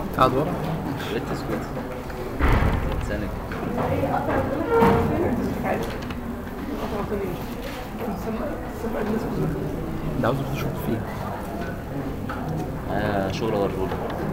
قاعد ورا ريت سكوت ثانية ده عاوز تشوف فيه آه شغل ورولة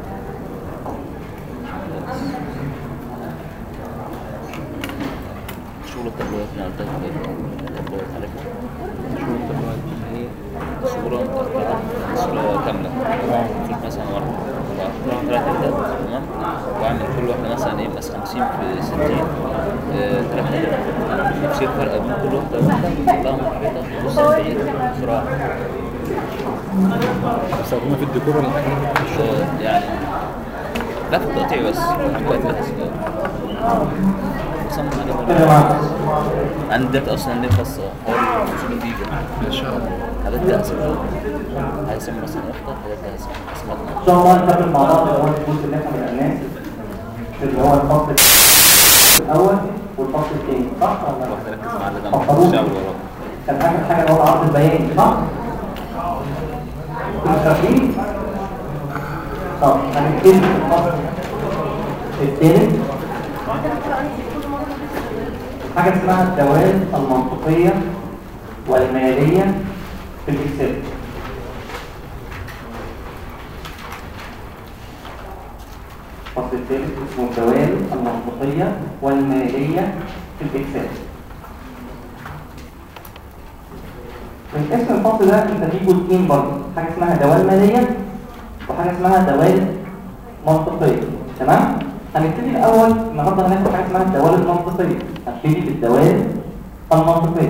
شغل التابلوهات اللي قلت لك التابلوهات عارفها شو التابلوهات اللي هي صورة متقطعة صورة كاملة شوف مثلا ورقة وأحطها ثلاث عدات تمام وأعمل كل واحدة مثلا إيه مقاس 50 في 60 آه، ثلاث عدات يصير فرق بين كل واحدة وواحدة كلها محركة تبص بعيد بسرعة بيستخدموها في الديكور ولا حاجه آه، يعني لا في التقطيع بس حاجات جاهزة بصمم عليها عندي داتا أصلا عندي خاصة حوالي 500 جيجا ما شاء الله حاجات جاهزة عايز أسمي مثلا واحدة حاجات جاهزة اسمها ان شاء الله نكمل مع بعض اللي هو الجزء اللي احنا بدأناه اللي هو الفصل الاول والفصل الثاني صح ولا لا؟ واحدة ركز مع اللي جنبك فكروه. الشعب وراك كان اخر حاجه اللي هو العرض البياني صح؟ كنتوا فاكرين؟ طب هنبتدي في الفصل الثالث حاجه اسمها الدوال المنطقيه والماليه في الاكسل الفصل الثالث اسمه الدوال المنطقيه والماليه في الاكسل من اسم الفصل ده انت فيه جزئين برضه حاجه اسمها دوال ماليه وحاجه اسمها دوال منطقيه تمام هنبتدي الاول النهارده هناخد حاجه اسمها الدوال المنطقيه هنبتدي بالدوال المنطقيه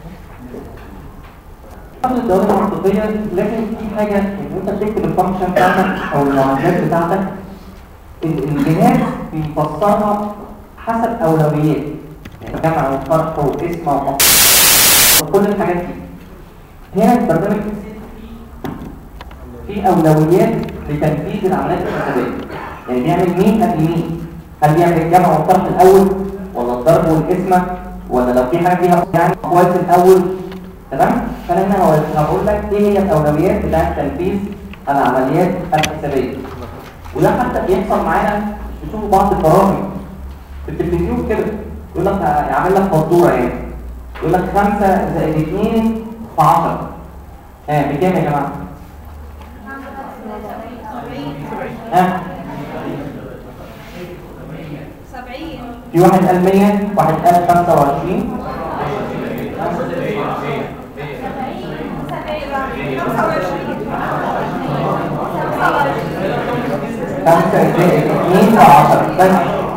قبل الدوال المنطقيه لازم في حاجه ان انت بتكتب الفانكشن بتاعتك او المعادلات بتاعتك ال- الجهاز بيفسرها حسب اولويات يعني جمع وفرق واسم ومقام وكل الحاجات دي هنا البرنامج في اولويات لتنفيذ العمليات الحسابيه يعني بيعمل مين قبل مين هل بيعمل الجمع والطرح الاول ولا الضرب والقسمه ولا لو في حاجه فيها يعني اقواس الاول تمام فانا هنا هقول- هقول لك ايه هي الاولويات بتاعه تنفيذ العمليات الحسابيه وده حتى بيحصل معانا بتشوفوا بعض البرامج في التلفزيون كده يقول لك هيعمل لك فاتوره يعني يقول لك 5 زائد 2 في 10 ها بكام يا جماعه؟ ها سبعين في واحد قال 100 واحد قال 25 5 زائد 2 في 10 بس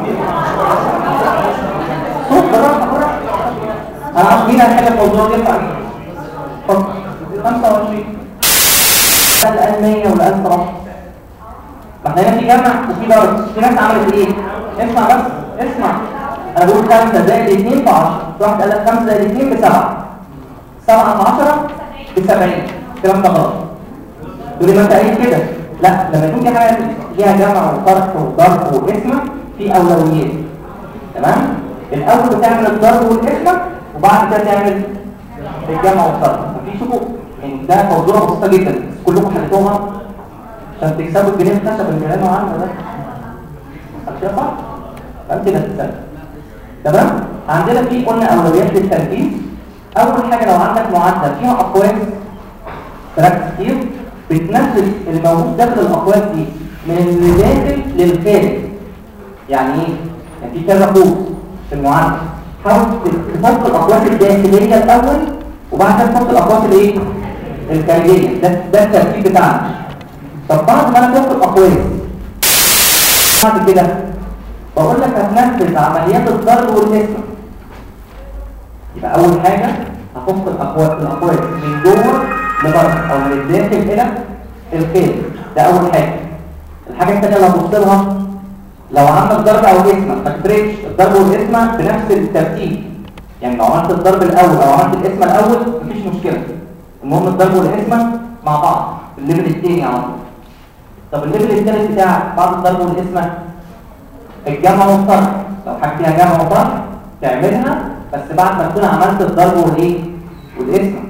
صوت بالراحه بالراحه انا عارف مين هيحل الموضوع ده ينفع اتفضل 25 قال قال 100 ولا قال 17 ما احنا هنا في جمع وفي ضرب في ناس عملت ايه اسمع بس اسمع انا بقول 5 زائد 2 في 10 واحد قال لك 5 زائد 2 ب 7 7 في 10 ب 70 الكلام ده غلط تقول لي ما انت قايل كده لا لما يكون في حاجه فيها جمع وطرح وضرب وقسمه في اولويات تمام الاول بتعمل الضرب والقسمه وبعد كده تعمل الجمع والطرح في شوفوا يعني ده موضوع بسيطه جدا بس كلكم حلتوها عشان تكسبوا الجنيه الخشب اللي بيعلنوا عنه ده عشان صح؟ فانت اللي هتكسب تمام؟ عندنا في قلنا اولويات للتنفيذ اول حاجه لو عندك معادله فيها اقواس تركز كتير بتنزل الموجود داخل الاقواس دي من الداخل للخارج يعني ايه؟ يعني في كذا قوس في المعادله حاول تحط الاقواس الداخليه الاول وبعد كده تحط الاقواس الايه؟ الخارجيه ده ده الترتيب بتاعنا طب بعد ما انا باخد الاقواس بعد كده بقول لك هتنفذ عمليات الضرب والقسمه يبقى اول حاجه هفك الاقواس الاقواس من جوه لبره او من الداخل الى الخارج ده اول حاجه الحاجه الثانيه اللي هبص لها لو عملت ضرب او قسمه ما تفرقش الضرب والقسمه بنفس الترتيب يعني لو عملت الضرب الاول او عملت القسمه الاول مفيش مشكله المهم الضرب والقسمه مع بعض في الليفل الثاني على طول طب الليفل الثالث بتاعك بعد الضرب والقسمه الجمع والطرح لو حاجه فيها جمع وطرح تعملها بس بعد ما تكون عملت الضرب والايه والقسمه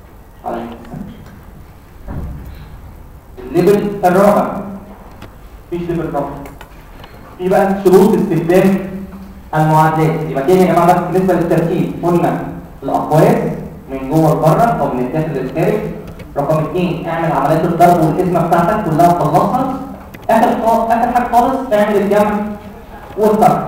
عليك السلام. الليفل الرابع مفيش ليفل رابط في بقى شروط استخدام المعادلات يبقى كده يا جماعه بس بالنسبه للتركيب قلنا الاقواس من جوه لبره او من الداخل للخارج رقم اثنين اعمل عمليات الضرب والقسمه بتاعتك كلها خلصها اخر خ- اخر حاجه خالص اعمل الجمع والطرح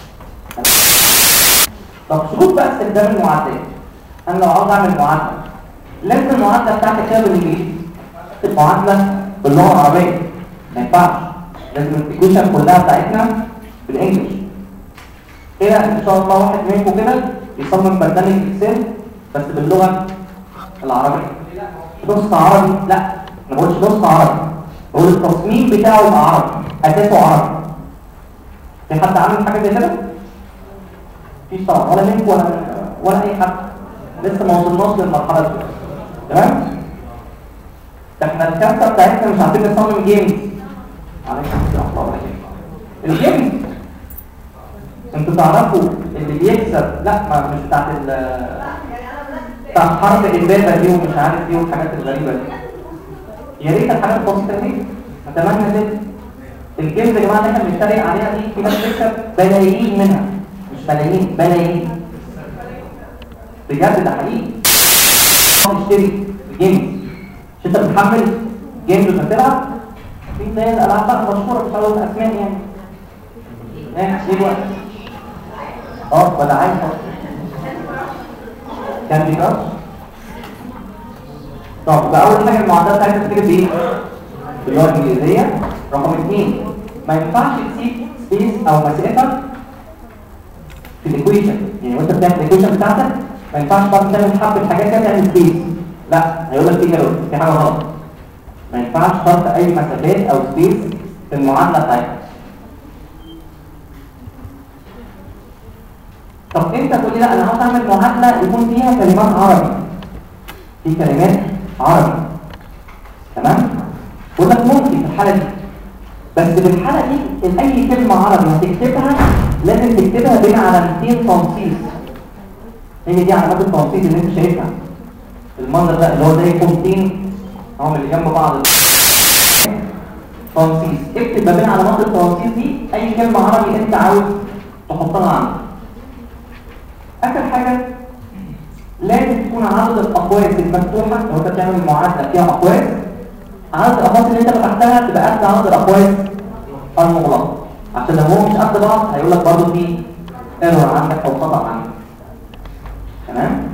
طب شروط بقى استخدام المعادلات انا لو عاوز اعمل معادله لازم المعادله بتاعتي كده بالانجليزي المعادله باللغه العربيه ما ينفعش لازم الايكويشن كلها بتاعتنا بالانجلش كده ان شاء الله واحد منكم كده يصمم برنامج اكسل بس باللغه العربيه نص عربي لا ما بقولش نص عربي بقول التصميم بتاعه يبقى عربي اساسه عربي في حد عامل حاجه زي كده مفيش طبعا ولا منكم ولا ولا اي حد لسه ما وصلناش للمرحله دي تمام ده احنا الكارته بتاعتنا مش عارفين نصمم جيمز عليكم السلام ورحمه الله وبركاته الجيمز انتوا تعرفوا اللي بيكسب لا ما مش بتاعت ال بتاعت حرب البابا دي ومش عارف ايه والحاجات الغريبه دي يا ريت الحاجات البسيطه دي اتمنى كده الجيمز يا جماعه اللي احنا بنتريق عليها دي في ناس بتكسب بلايين منها مش ملايين بلايين بجد ده حقيقي تشتري جيمز مش انت بتحمل جيمز وتلعب في زي الالعاب بقى مشهوره مش هقول اسماء يعني ماشي ايه الوقت اه ولا عايز كان دي كراش طب ده اول حاجه المعادله بتاعتك بتكتب بايه باللغه الانجليزيه رقم اثنين ما ينفعش تسيب سبيس او مسافه في الايكويشن يعني وانت بتعمل الايكويشن بتاعتك ما ينفعش بعد تعمل حبه حاجات كده تعمل سبيس لا هيقول لك في ايرور في حاجه غلط ما ينفعش تحط اي مسافات او سبيس في المعادله بتاعتك طب انت تقول لي لا انا عاوز اعمل معادله يكون فيها كلمات عربي في كلمات عربي تمام بقول لك ممكن في الحاله دي بس في الحاله دي ان اي كلمه عربي هتكتبها لازم تكتبها بين علامتين تنصيص هي دي علامات التنصيص اللي انت شايفها المنظر ده اللي هو زي كومتين اهم اللي جنب بعض تنصيص اكتب ما بين علامات التنصيص دي اي كلمه عربي انت عاوز تحطها عندك اخر حاجه لازم تكون عدد الاقواس المفتوحه لو انت بتعمل معادله فيها اقواس عدد الاقواس اللي انت فتحتها تبقى قد عدد الاقواس المغلقه عشان لو هو مش قد بعض هيقول لك برضه في ايرور عندك او خطا عندك تمام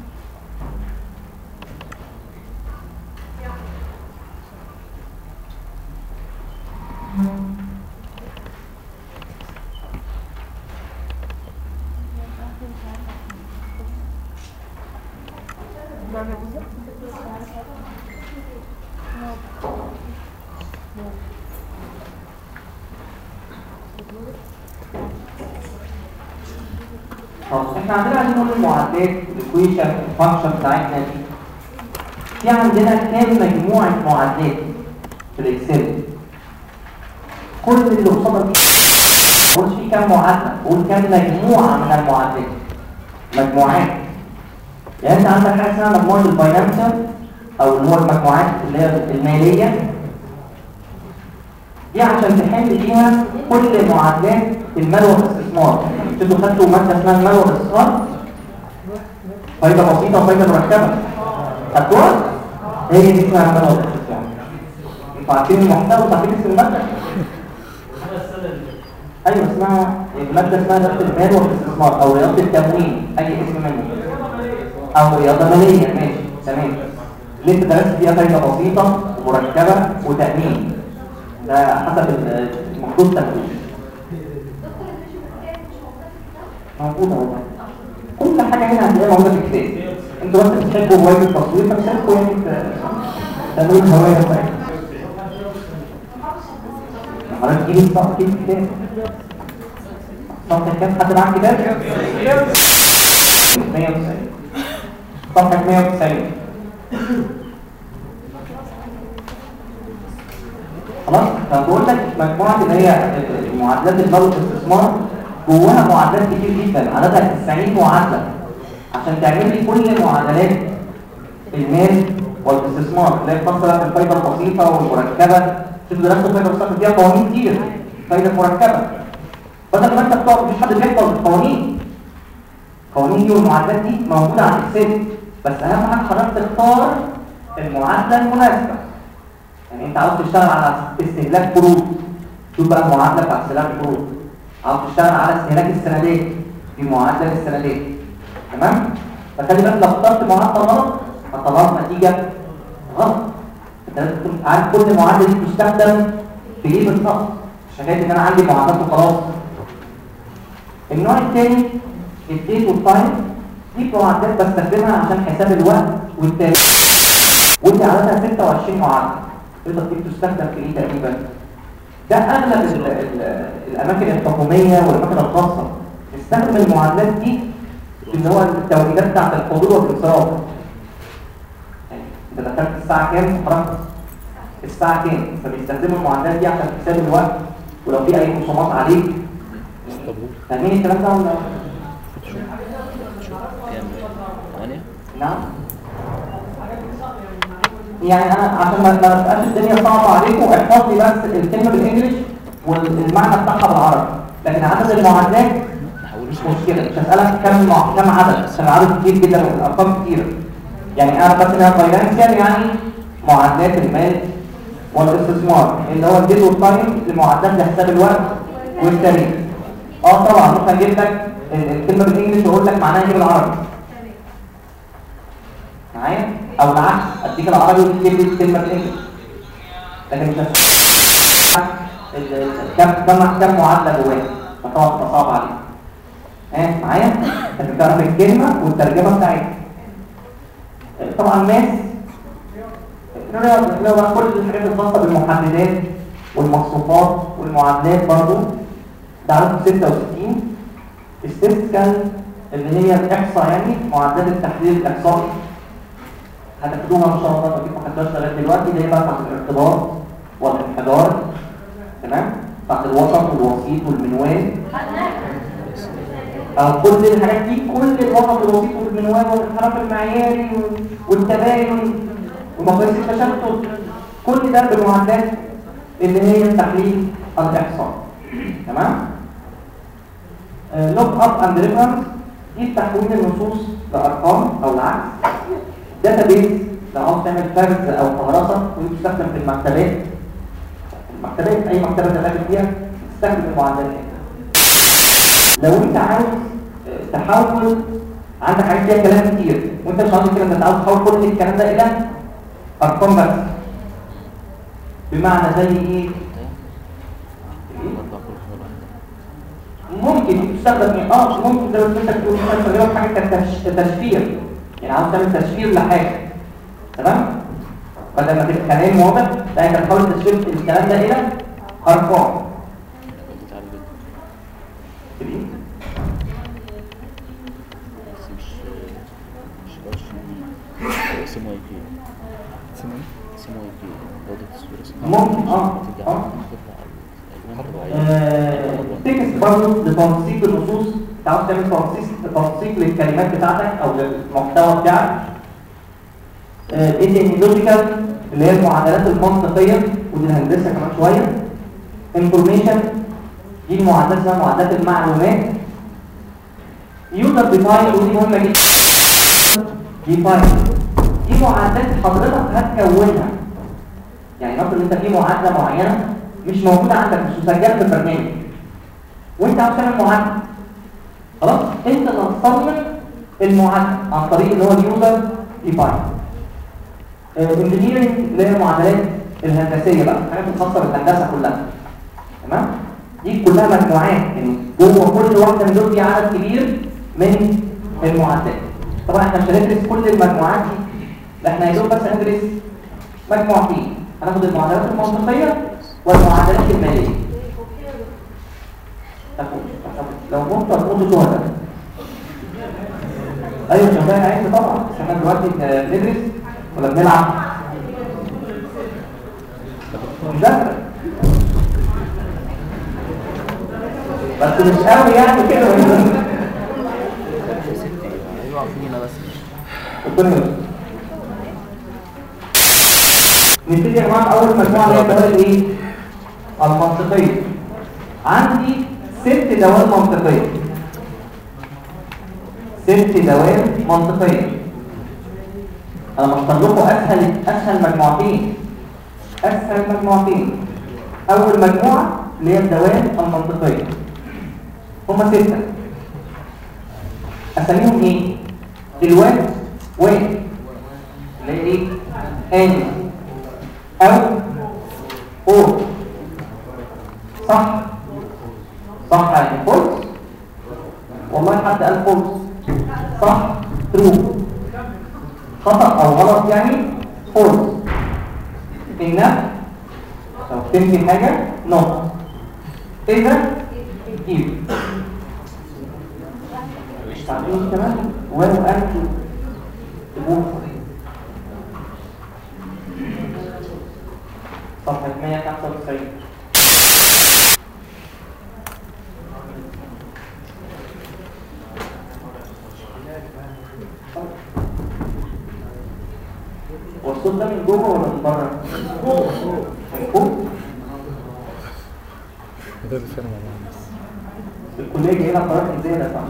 طب احنا عندنا عشان نقول المعادلات الايكويشن الفانكشن بتاعتنا دي في عندنا كام مجموعه معادلات في الاكسل كل اللي قصادك دي قول في كام معادله قول كام مجموعه من المعادلات مجموعات يعني انت عندك حاجه اسمها مجموعه الفاينانشال او اللي هو المجموعات اللي هي الماليه دي عشان تحل بيها كل معادلات المال والاستثمار انتوا خدتوا ماده اسمها المال والاستثمار فايده بسيطه وفايده مركبه خدتوها هي دي اسمها المال والاستثمار انتوا عارفين المحتوى وعارفين اسم الماده ايوه اسمها الماده اسمها رياضه المال والاستثمار او رياضه التموين اي اسم منه او رياضه ماليه ماشي تمام اللي انت درست فيها فايده بسيطه ومركبه وتامين ده حسب المفروض تنفيذ موجودة والله كل حاجة هنا هتلاقيها موجودة في الكتاب انتوا بس بتحبوا هواية التصوير فبتحبوا يعني تعملوا الهواية بتاعتكم حضرتك تجيب الصفحة تجيب الكتاب صفحة كام حد معاه كتاب؟ 190 صفحة 190 خلاص فبقول لك مجموعه اللي هي معادلات المال والاستثمار جواها معادلات كتير جدا عددها 90 معادله عشان تعمل لي كل معادلات المال والاستثمار اللي هي خاصه بالفايده البسيطه والمركبه شوف دراسه الفايده والصرف فيها قوانين كتير فايده مركبه بدل ما انت بتقعد مفيش حد بيحفظ القوانين القوانين دي والمعادلات دي موجوده على الاكسل بس اهم حاجه حضرتك تختار المعادله المناسبه يعني انت عاوز تشتغل على استهلاك فروض شوف بقى المعادله بتاعت استهلاك الفروض عاوز تشتغل على استهلاك السندات دي معادله للسندات تمام فخلي بالك لو اخترت معادله غلط هتطلع نتيجه غلط انت لازم تكون عارف كل معادله دي بتستخدم في ايه بالظبط مش حكايه ان انا عندي معادلات وخلاص النوع الثاني الديت والتايم دي معادلات بستخدمها عشان حساب الوقت والتاريخ ودي عددها 26 معادله تقدر دي بتستخدم في ايه تقريبا ده اغلب ال ال الاماكن الحكوميه والاماكن الخاصه بتستخدم المعادلات دي في اللي هو التوقيتات بتاعت الحضور والانصراف يعني انت دخلت الساعه كام خرجت الساعه كام فبيستخدموا المعادلات دي عشان حساب الوقت ولو في اي خصومات عليك اسطنبول فاهمين الكلام ده ولا كام 8 نعم يعني انا عشان ما ما تبقاش الدنيا صعبه عليكم احفظ لي بس الكلمه بالانجلش والمعنى بتاعها بالعربي لكن عدد المعادلات مش مشكله مش هسالك كم مع... كم عدد عشان العدد كتير جدا والارقام كتيره يعني انا بس انها فاينانشال يعني معادلات المال والاستثمار اللي هو الديت والتايم لمعادلات لحساب الوقت والتاريخ اه طبعا ممكن اجيب لك ال- الكلمه بالانجلش واقول لك معناها ايه بالعربي معايا او العكس اديك العربي وتجيب لي الكلمه بالانجلش لكن مش هت- ال- ال- كم كم كم معادله جواها فطبعا تبقى صعب عليك ها معايا انت بتعرف الكلمه والترجمه بتاعتها طبعا ماس الرياضه اللي هو بقى كل الحاجات الخاصه بالمحددات والمصروفات والمعادلات برضو ده عدد 66 استاتيكال اللي هي الاحصاء يعني معدات التحليل الاحصائي هتاخدوها ان شاء الله لو ما خدتهاش لغايه دلوقتي اللي هي بقى بتاعت الارتباط والانحدار تمام بتاعت الوسط والوسيط والمنوال أو كل الحاجات دي كل الوسط والوسيط والمنوال والانحراف المعياري وال- والتباين ومقاييس التشتت كل ده بالمعدات اللي هي التحليل الاحصائي تمام لوك اب اند ريفرنس دي تحويل النصوص لارقام او العكس داتابيز لو عاوز تعمل فرز او فهرسه ودي بتستخدم في المكتبات المكتبات اي مكتبه تلاقي فيها تستخدم المعادلات دي. لو انت عاوز آه، تحول عندك حاجات فيها كلام كتير وانت مش عاوز كده انت عاوز تحول كل الكلام ده الى ارقام بس بمعنى زي ايه ممكن دي تستخدم ايه اه ممكن زي ما انت بتقول مثلا تستخدمها في حاجه كتش- تشفير يعني عاوز تعمل تشفير لحاجه تمام بدل ما تبقى كلام واضح لا انت بتحاول تشفير الكلام ده الى ارقام تمام؟ اسمه اي كي اسمه ايه؟ اسمه اي كي جودة الصورة اسمها ممكن اه ترجع اه تطلع الألوان الطبيعية تكست برضه لتنسيق النصوص انت عاوز تعمل تنسيق تنسيق للكلمات بتاعتك او للمحتوى بتاعك ايه تاني لوجيكال اللي هي المعادلات المنطقيه ودي هندسه كمان شويه انفورميشن دي المعادلات اسمها معادلات المعلومات يوزر ديفاين ودي مهمه جدا ديفاين دي معادلات حضرتك هتكونها يعني نفرض انت في معادله معينه مش موجوده عندك مش مسجله في البرنامج وانت عاوز تعمل معادله خلاص انت اللي هتصمم المعادله عن طريق اللي هو اليوزر ديفاين انجينيرنج اللي هي المعادلات الهندسيه بقى الحاجات الخاصه بالهندسه كلها تمام دي كلها مجموعات يعني جوه كل واحده من دول في عدد كبير من المعادلات طبعا احنا مش هندرس كل المجموعات دي لا احنا يا دوب بس هندرس مجموعتين هناخد المعادلات المنطقيه والمعادلات الماليه تاخد تاخد لو ممكن تاخد شهداء ايوه شغال عايز طبعا بس احنا دلوقتي بندرس ولا بنلعب مذاكره بس مش قوي يعني كده هيقع فينا بس ربنا يستر. نبتدي يا جماعه اول مجموعه اللي هي بتقول ايه المنطقية عندي ست دوال منطقية ست دوال منطقية انا مختار لكم اسهل اسهل مجموعتين اسهل مجموعتين اول مجموعة اللي هي الدوال المنطقية هما ستة اسميهم ايه دلوقتي وين اللي هي ايه ان او او صح صح يعني فولس والله حد قال فولس صح ترو خطأ او غلط يعني فولس النفي لو تنفي حاجة نو اذا جيب تعرفين كمان ولو انتوا تبوه صفحة 195 والصوت ده من جوه ولا من بره؟ من فوق ده بيتكلم مع بعض بس الكلية جاية لها قرار زيادة صح؟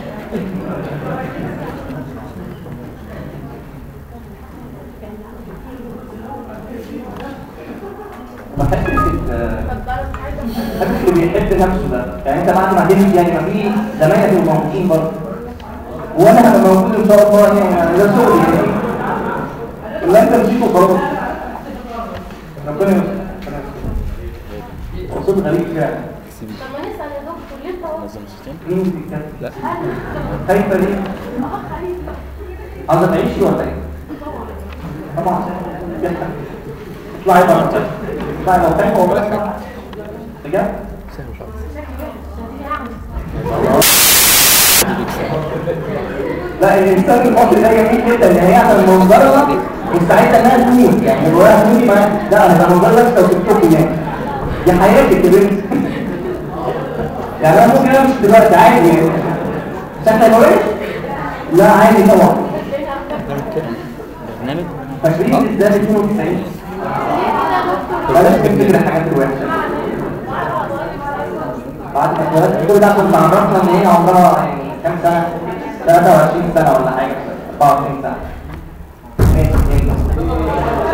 بحس ال- بحس اللي بيحب نفسه ده يعني انت بعد ما تمشي يعني ما في زمايلك يبقوا موجودين برضه وانا هبقى موجود ان شاء الله يعني ده شغلي يعني ولا انت مشيت وخلاص ربنا يستر ربنا يستر. هو صوت غريب فعلا سيبي طب ما نسأل يا دكتور ليه بتقعد؟ نظم السيستم مين اللي بيتكلم؟ لا خايفة ليه؟ عاوزة تعيشي ولا ايه؟ طبعا اطلعي بره اطلعي لو خايفة ولا حاجة بجد؟ سهل مش عارف لا الانسان المصري ده جميل جدا ان هي عشان منظرها مستعده انها تموت يعني لو هي تموتي ما لا انا هبقى منظر لك لو تكتبي يعني دي حياتك يا بنت يعني انا ممكن امشي دلوقتي عادي يعني شكلك وحش؟ لا عادي طبعا برنامج فاكرين ازاي 92 بلاش تفتكر الحاجات الوحشه بعد ما اتولدت كل ده كنت عرفنا ان هي عمرها يعني كام سنه 23 سنه ولا حاجه 24 سنه ماشي ماشي.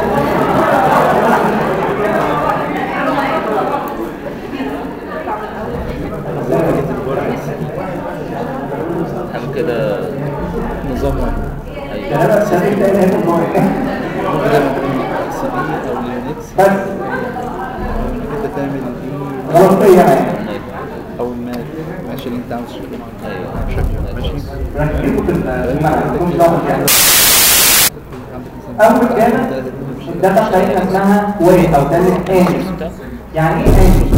حاجه كده نظام واحد ده ايوه انا ابتديت تاني هاخد مواد. بدل ما تكون سي دي او لينكس بس انت تعمل دي غلطيه يعني ايوه او المات ماشي اللي انت عاوز تشتغل ايوه بشكل ماشي ركزوا في المعنى ما تكونش ضغط يعني عندك مثلا اول كلمه الداتا بتاعتنا اسمها ويت او كلمه انجل يعني ايه انجل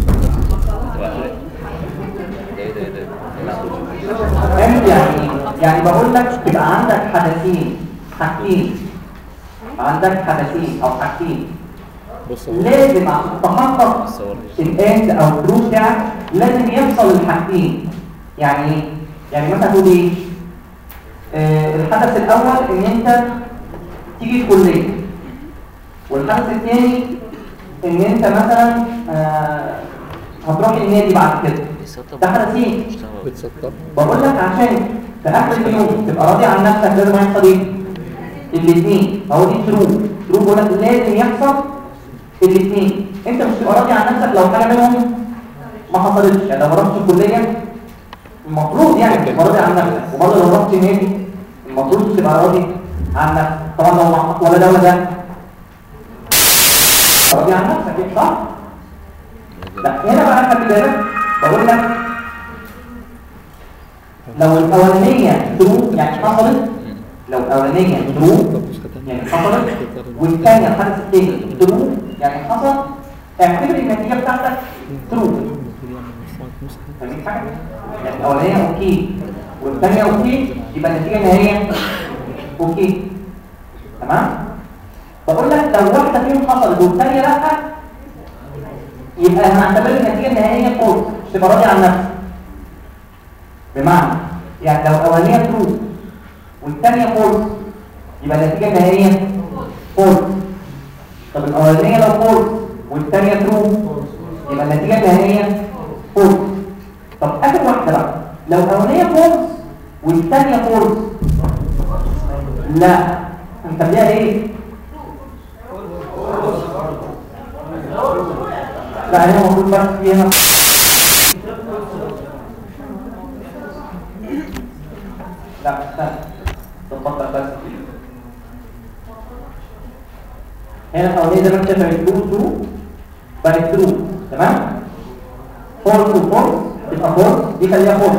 ده ايه ده ايه ده انت يعني يعني بقول لك تبقى عندك حدثين حاجتين عندك حدثين او حاجتين بص هو لازم عشان تحقق صور الاند او الترو بتاعك لازم يحصل الحاجتين يعني ايه؟ يعني مثلا تقول ايه آه الحدث الاول ان انت تيجي الكليه والحدث الثاني ان انت مثلا آه هتروح النادي بعد كده بيسطب ده حدثين اشتغل بتسطب بقول لك عشان في اخر اليوم تبقى راضي عن نفسك لازم يحصل ايه الاثنين فهو دي ترو ترو بقول لك لازم يحصل الاثنين انت مش تبقى راضي عن نفسك لو حاجه منهم ما حصلتش يعني لو ما رحتش الكليه المفروض يعني تبقى راضي عن نفسك وبرضه لو رحت النادي المفروض تبقى راضي عن نفسك طبعا لو ما- ولا ده ولا ده راضي عن نفسك صح؟ لا هنا بقى خلي بالك بقول لك لو الاولانيه ترو يعني حصلت لو الاولانيه ترو يعني حصلت والثانيه الحدث الثاني ترو يعني حصل اعتبر النتيجه بتاعتك ترو فاهمين حاجه؟ يعني الاولانيه اوكي والثانيه اوكي يبقى النتيجه النهائيه اوكي تمام؟ بقول لك لو واحده فيهم حصلت والثانيه لا يبقى هنعتبر النتيجه النهائيه فولس مش تبقى راضي عن نفسك بمعنى يعني لو الاولانيه ترو والثانيه فولس يبقى النتيجه النهائيه فولس طب الاولانيه لو فولس والثانيه ترو يبقى النتيجه النهائيه فولس طب اخر واحده بقى لو الاولانيه فولس والثانيه فولس لا هنخليها ايه لا هي المفروض بس فيها لا استنى تفكر بس هنا الاولانيه زي ما انت شايف ترو ترو بقت ترو تمام فور تو فور يبقى فور دي خليها فور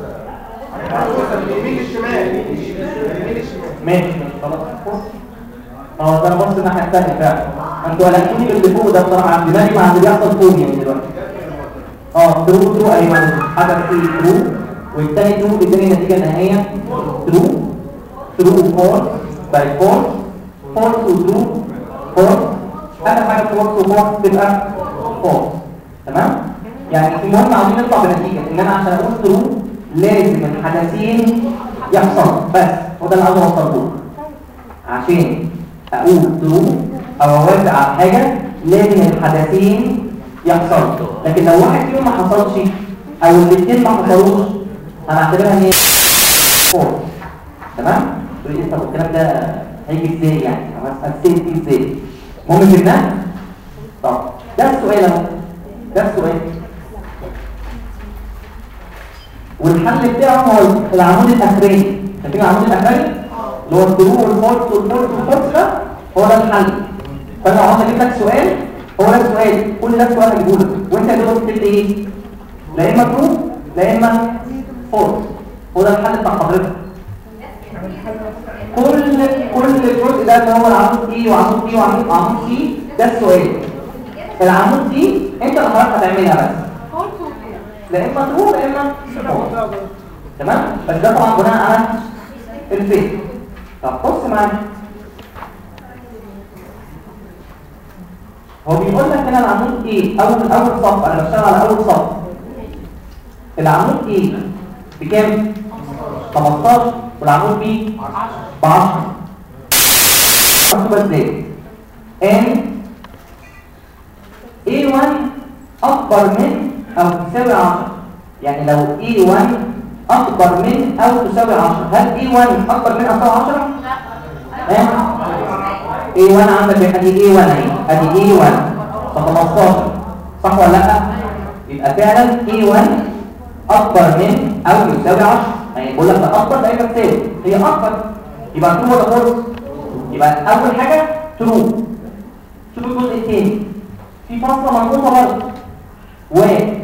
ماشي خلاص فور اه ده بص الناحيه الثانيه فعلا انتوا قلقتوني باللي فوق ده بصراحه عند دماغي مع اللي بيحصل فوق يعني دلوقتي اه ترو ترو ايوه حاجه في ترو والتاني ترو اداني النتيجه النهائيه ترو ترو فور باي فور فور تو ترو فور اخر حاجه فور تو فور تبقى فور تمام يعني المهم عاوزين نطلع بنتيجه ان انا عشان اقول ترو لازم الحدثين يحصل بس وده اللي عاوز اوصله له. عشان اقول ترو او اوزع على حاجه لازم الحدثين يحصلوا لكن لو واحد فيهم ما حصلش او الاثنين ما حصلوش هنعتبرها ان هي فور تمام تقول لي طب الكلام ده هيجي ازاي يعني او هتسال فيه ازاي مهم جدا طب ده السؤال اهو ده السؤال والحل بتاعه هو العمود الاخراني شايفين العمود الاخراني اللي هو الدرو والفورس والفورس والفورس ده هو ده الحل فانا لو عاوز اجيب لك سؤال هو ده السؤال كل ده سؤال هجيبه لك وانت يا دوبك تكتب ايه لا اما ترو لا اما فورس هو ده الحل بتاع حضرتك كل كل الجزء ده اللي هو العمود اي وعمود بي وعمود عمود سي ده السؤال العمود دي انت اللي حضرتك هتعملها بس لا اما ترو لا اما فورس تمام بس ده طبعا بناء على الفهم طب بص معايا هو بيقول لك هنا العمود ايه اول اول صف انا بشتغل على اول صف العمود ايه بكام 15 والعمود بي ب 10 مكتوبه ازاي ان A1 اكبر من او تساوي 10 يعني لو A1 اكبر من او تساوي 10 هل A1 اكبر من او تساوي 10 ها A1 عندك ادي A1 اهي ادي A1 ف 15 صح ولا لا يبقى فعلا A1 اكبر من او يساوي 10 يعني بقول لك ده اكبر ده يبقى تساوي هي اكبر يبقى ترو ولا فولس يبقى اول حاجه ترو شوف الجزء الثاني في فاصله منقوطه برضه و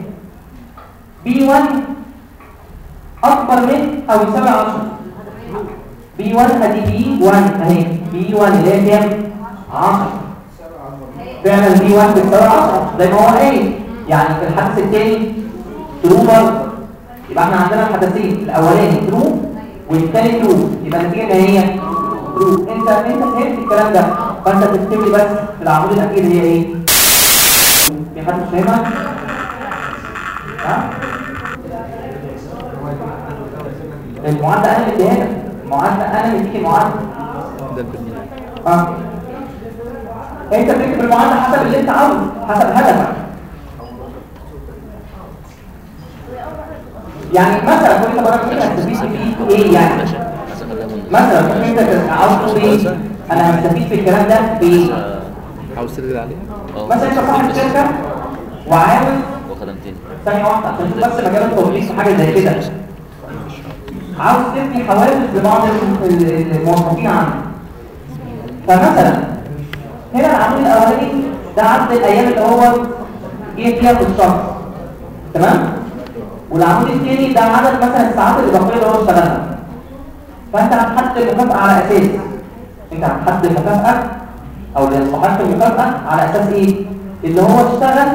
B1 اكبر من او يساوي 10 B1 ادي B1 اهي B1 اللي هي كام 10 فعلا B1 بتساوي 10 زي ما هو قايل يعني في الحدث الثاني ترو برضه يبقى احنا عندنا الحدثين الاولاني ترو والثاني ترو يبقى النتيجه اللي هي ترو انت انت فهمت الكلام ده فانت تكتب لي بس في العمود الاخير هي ايه في حد مش فاهمها ها المعادله انا مديها لك المعادله انا مديك المعادله ده البرنامج اه انت بتكتب المعادله حسب اللي انت عاوزه حسب هدفك يعني مثلا كل مرة كده هتستفيد في ايه يعني مثلا خليها من مثلا ممكن انت عاوز تقول ايه انا هستفيد في الكلام ده بايه عاوز ترد عليها اه مثلا انت صاحب شركه وعاوز وخدمتين ثانيه واحده عشان تشوف بس مجال التوظيف في حاجه زي كده عاوز تبني حوافز لبعض ال- ال- الموظفين عندك فمثلا هنا العمود الاولاني ده عدد الايام اللي هو جه فيها في الشهر تمام والعمود الثاني ده عدد مثلا الساعات الاضافيه اللي هو اشتغلها فانت هتحدد المكافاه على اساس انت هتحدد المكافاه او اللي صحيح المكافاه على اساس ايه اللي هو اشتغل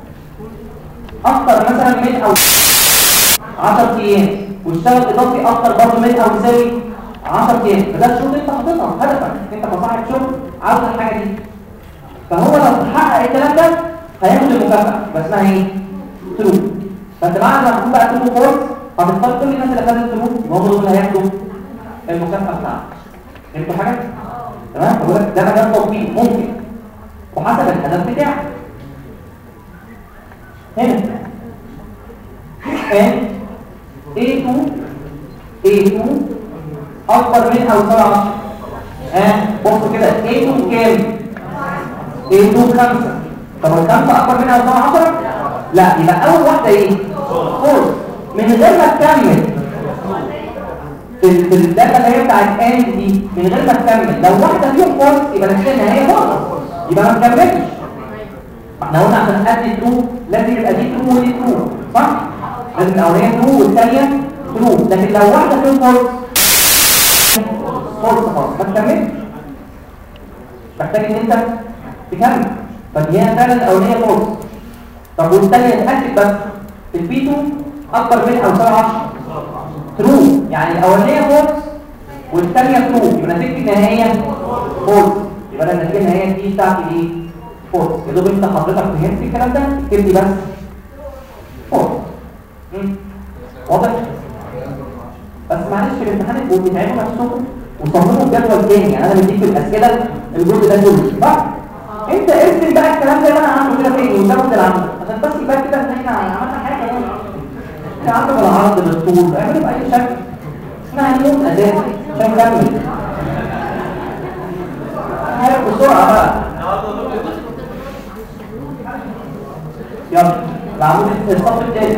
اكتر مثلا من او 10 ايام واشتغل اضافي اكتر برضه من او يساوي 10 ايام فده الشغل انت حاططها هدفك انت كصاحب شغل عاوز الحاجه دي فهو لو حقق الكلام ده هياخد المكافاه يبقى اسمها ايه ترو فانت بعد ما تكون بقى ترو فورس هتختار كل الناس اللي خدت ترو يبقى هم دول اللي هياخدوا المكافاه بتاعتك فهمتوا حاجه تمام بقول لك ده مجال تطبيق ممكن وحسب الهدف بتاعك هنا n a2 a2 اكبر من او يساوي 10 ها بص كده a2 كام a2 5 طب الخمسة اكبر من او يساوي 10 لا يبقى اول واحده ايه فور من غير ما تكمل في ال- في الداتا اللي هي بتاعت ان دي من غير ما تكمل لو واحده فيهم فورس يبقى نتيجه النهائيه فورس يبقى ما تكملش احنا قلنا عشان ادي ترو لازم يبقى دي ترو ودي ترو صح لازم الاولانيه ترو والثانيه ترو لكن لو واحده فيهم فورس فورس خالص ما تكملش محتاج ان انت تكمل فدي هي فعلا الاولانيه فورس طب والثانيه اتاكد بس البي 2 اكبر من او يساوي 10 ترو يعني الاولانيه فورس والثانيه ترو يبقى نتيجه النهائيه فورس يبقى أنا النتيجه النهائيه دي بتاعتي ايه فورس يا دوب انت حضرتك فهمت الكلام ده اكتب لي بس فورس مم. واضح بس معلش في الامتحان انتوا بتتعبوا نفسكم وصمموا الجدول تاني يعني انا بديك في الاسئله الجزء ده كله صح انت ارسم بقى الكلام زي ما انا عامله كده تاني وزود العمل عشان بس يبقى كده ان احنا عملنا حاجه يعني. احنا عندنا بالعرض بالطول اعملوا باي شكل احنا هنموت اساسا عشان نكمل هاي بسرعه بقى يلا العمود الصف الثاني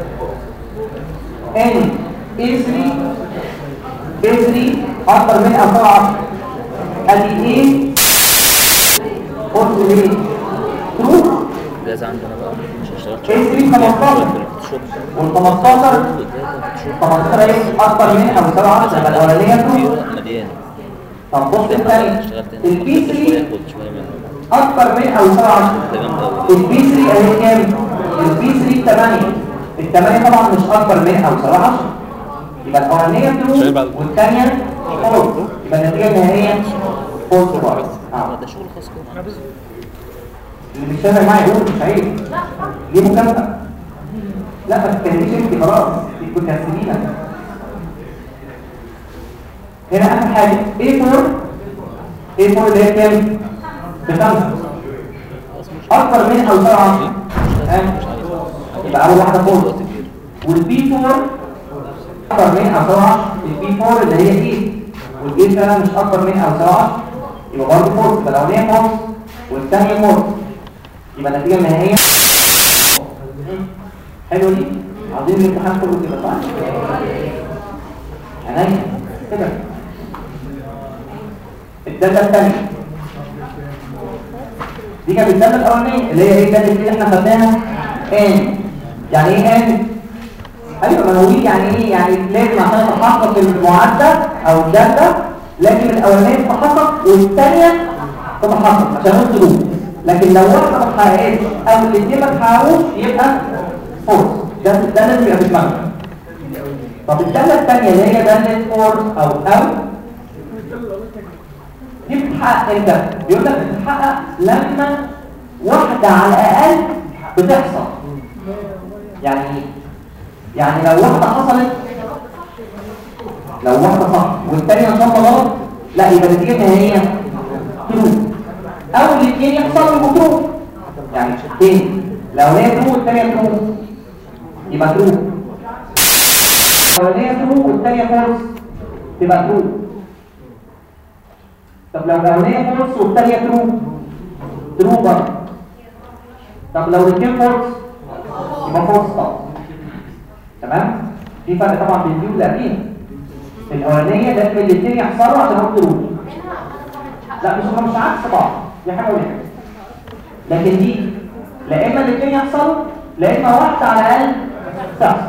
ان A3 A3 اكبر من او طبعا ادي ايه قلت ليه ترو جاز عندنا بقى مش هشتغل A3 15 وال 15 15 ايه اكبر من او يساوي 10 يبقى الاولانيه ترو مليان طب بص الثاني اشتغلت هنا البي 3 ياخد شويه منه اكبر من او يساوي 10 تمام قوي البي 3 اهي كام البي 3 8 الثمانية طبعا مش اكبر من او يساوي 10 يبقى الاولانيه ترو والثانيه فولس يبقى النتيجه النهائيه فولس برضه آه. ده شغل خاص كده اللي مش فاهم معايا يقول مش عيب دي مكافأة لا ما تتكلميش انت خلاص دي كنت هتسيبينا هنا اخر حاجه A4 A4 اللي هي كام؟ بخمسة اكبر من او يساوي 10 تمام يبقى اول واحده فوق والبي 4 اكبر من او يساوي 10 البي 4 اللي هي ايه والايه فعلا مش اكبر من او يساوي 10 يبقى برضه فورس يبقى الاولانيه فورس والثانيه فورس يبقى النتيجه النهائيه حلو دي عاوزين الامتحان كله كده صح عينيا كده الداله الثانيه دي كانت الداله الاولانيه اللي هي ايه الداله اللي احنا خدناها ان يعني ايه ان ايوه ما هو يعني ايه يعني لازم عشان اتحقق المعدل او الداله لازم الاولانيه تتحقق والثانيه تتحقق عشان نقول لكن لو واحده ما اتحققتش او الاثنين ما اتحققوش يبقى فورس ده ده لازم يبقى في دماغك طب الداله الثانيه اللي هي داله فورس او او دي بتتحقق امتى؟ بيقول لك بتتحقق لما واحده على الاقل بتحصل يعني ايه؟ يعني لو واحده حصلت لو واحده صح والثانيه ان شاء الله غلط لا يبقى نتيجتها هي ترو او الاثنين يحصلوا يبقوا ترو يعني تاني لو هي ترو والثانيه ترو يبقى ترو لو هي ترو والثانيه فولس تبقى ترو طب لو الاولانيه فولس والثانيه ترو ترو برضه طب لو الاثنين فولس يبقى فولس طبعا تمام في فرق طبعا بين دي واللي قبليها الاولانيه لازم الاثنين يحصلوا عشان هم ترو لا مش مش عكس بعض دي حاجه ودي حاجه لكن دي لا اما الاثنين يحصلوا لا اما واحده على الاقل تحصل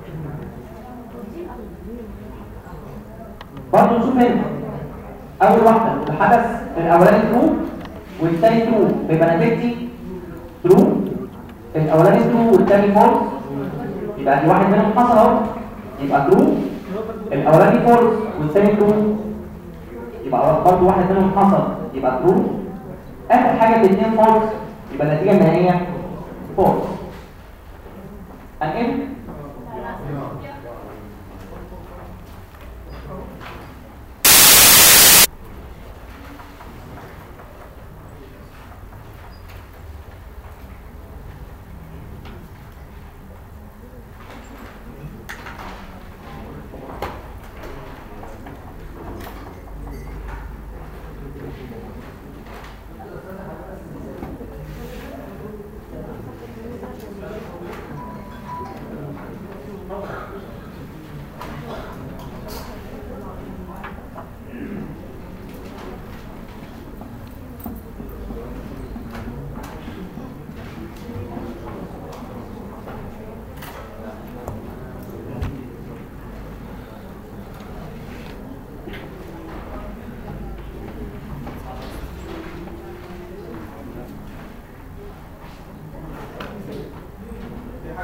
برضه نشوف هنا اول واحده الحدث الاولاني ترو والثاني ترو بيبقى نتيجتي ترو الاولاني ترو والثاني فولس يبقى دي واحد منهم حصل اهو يبقى ترو الاولاني فولس والثاني ترو يبقى برضه واحد منهم حصل يبقى ترو اخر حاجه الاثنين فولس يبقى النتيجه النهائيه فولس انقل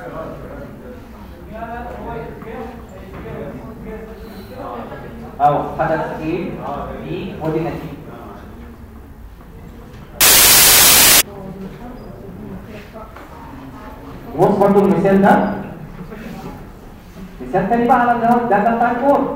او حدث ايه بي ودي نتيجه بص برضو المثال ده مثال تاني بقى على اللي هو الداتا بتاع الكور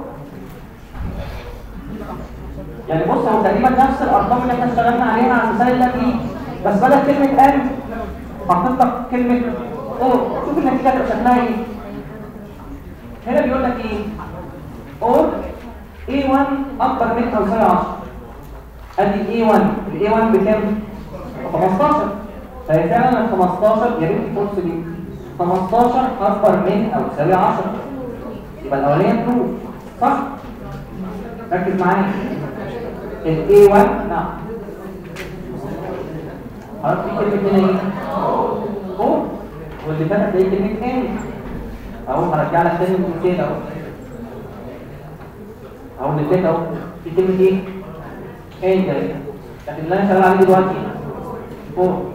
يعني بص هو تقريبا نفس الارقام اللي احنا اشتغلنا عليها على المثال اللي قبليه بس بدل كلمه ان حطيت لك كلمه اور شوف النتيجه هتبقى شكلها ايه هنا بيقول لك ايه اور A1 اكبر من او يساوي 10 ادي A1 ال A1 بكام 15 فهي فعلا ال 15 يا ريت الفرصه دي 15 اكبر من او يساوي 10 يبقى الاولانيه ترو صح ركز معايا ال A1 نعم خلاص في كلمه هنا ايه اور واللي فاتت هتلاقي كلمه ان اهو هرجع لك تاني المثال اهو اهو اللي فات اهو في كلمه ايه ان ده لكن اللي انا شغال عليه دلوقتي فوق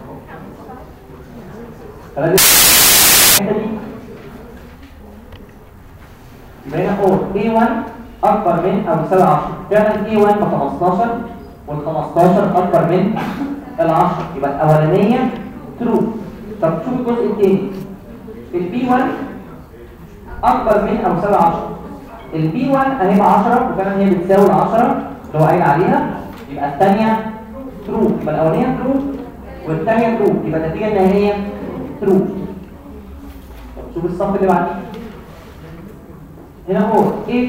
فلازم الحته دي يبقى هنا اور A1 اكبر من او يساوي 10 فعلا A1 ب 15 وال 15 اكبر من ال 10 يبقى الاولانيه ترو طب شوف الجزء الثاني البي 1 اكبر من او يساوي 10 البي 1 اهي ب 10 وفعلا هي بتساوي ال 10 اللي هو قايل عليها يبقى الثانيه ترو يبقى الاولانيه ترو والثانيه ترو يبقى النتيجه النهائيه ترو طب شوف الصف اللي بعديه هنا هو A2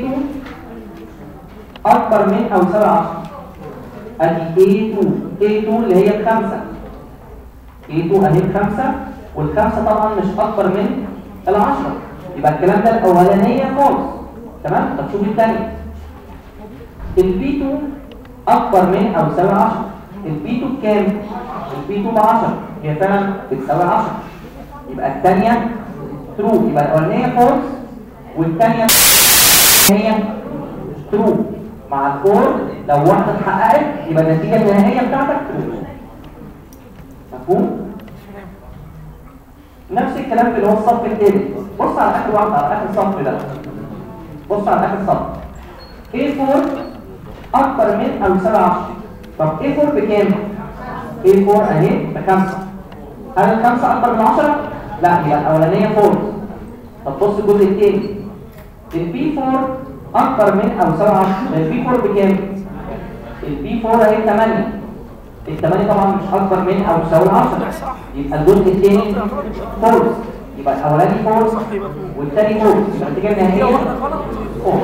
اكبر من او يساوي 10 ادي A2 A2 اللي هي الخمسه A2 اهي الخمسه والخمسه طبعا مش اكبر من العشرة يبقى الكلام ده الاولانيه خالص تمام طب شوف الثانيه البي 2 اكبر من او يساوي 10 البي 2 بكام البي 2 ب 10 هي فعلا بتساوي 10 يبقى الثانيه ترو يبقى الاولانيه فولس والثانيه هي ترو مع الفور لو واحده اتحققت يبقى النتيجه النهائيه بتاعتك ترو مفهوم نفس الكلام في اللي هو الصف الثالث بص على اخر واحده على اخر صف ده بص على اخر صف A4 اكبر من او يساوي 10 طب A4 بكام A4 اهي بخمسة هل الخمسة اكبر من 10 لا هي الاولانيه 4 طب بص الجزء الثاني البي 4 اكبر من او يساوي 10 البي 4 بكام البي 4 اهي 8 الثمانية طبعا مش اكبر من او يساوي 10 يبقى الجزء الثاني فورس يبقى الاولاني فورس والثاني فورس يبقى النتيجه النهائيه فورس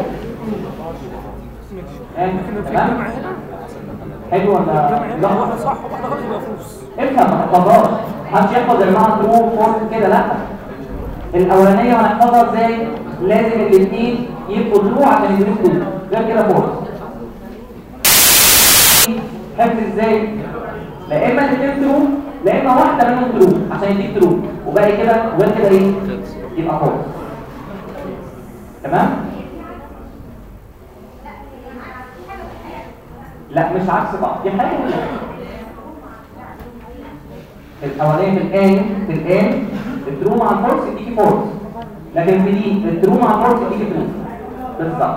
تمام حلو ولا لا واحدة صح وواحدة غلط يبقى فلوس افهم ما تحفظهاش محدش يحفظ يا جماعه ترو فورس كده لا الاولانيه هنحفظها ازاي لازم الاثنين يبقوا ترو عشان يدوا ترو غير كده فورس حفظ ازاي لا اما الاثنين ترو لا اما واحده منهم ترو عشان يديك ترو وباقي كده وغير كده ايه يبقى فورس تمام لا مش عكس بعض دي حاجه ودي حاجة. الاولانيه في الان في الان الترو مع الفورس يديكي فورس لكن في دي الترو مع الفورس يديكي ترو بالظبط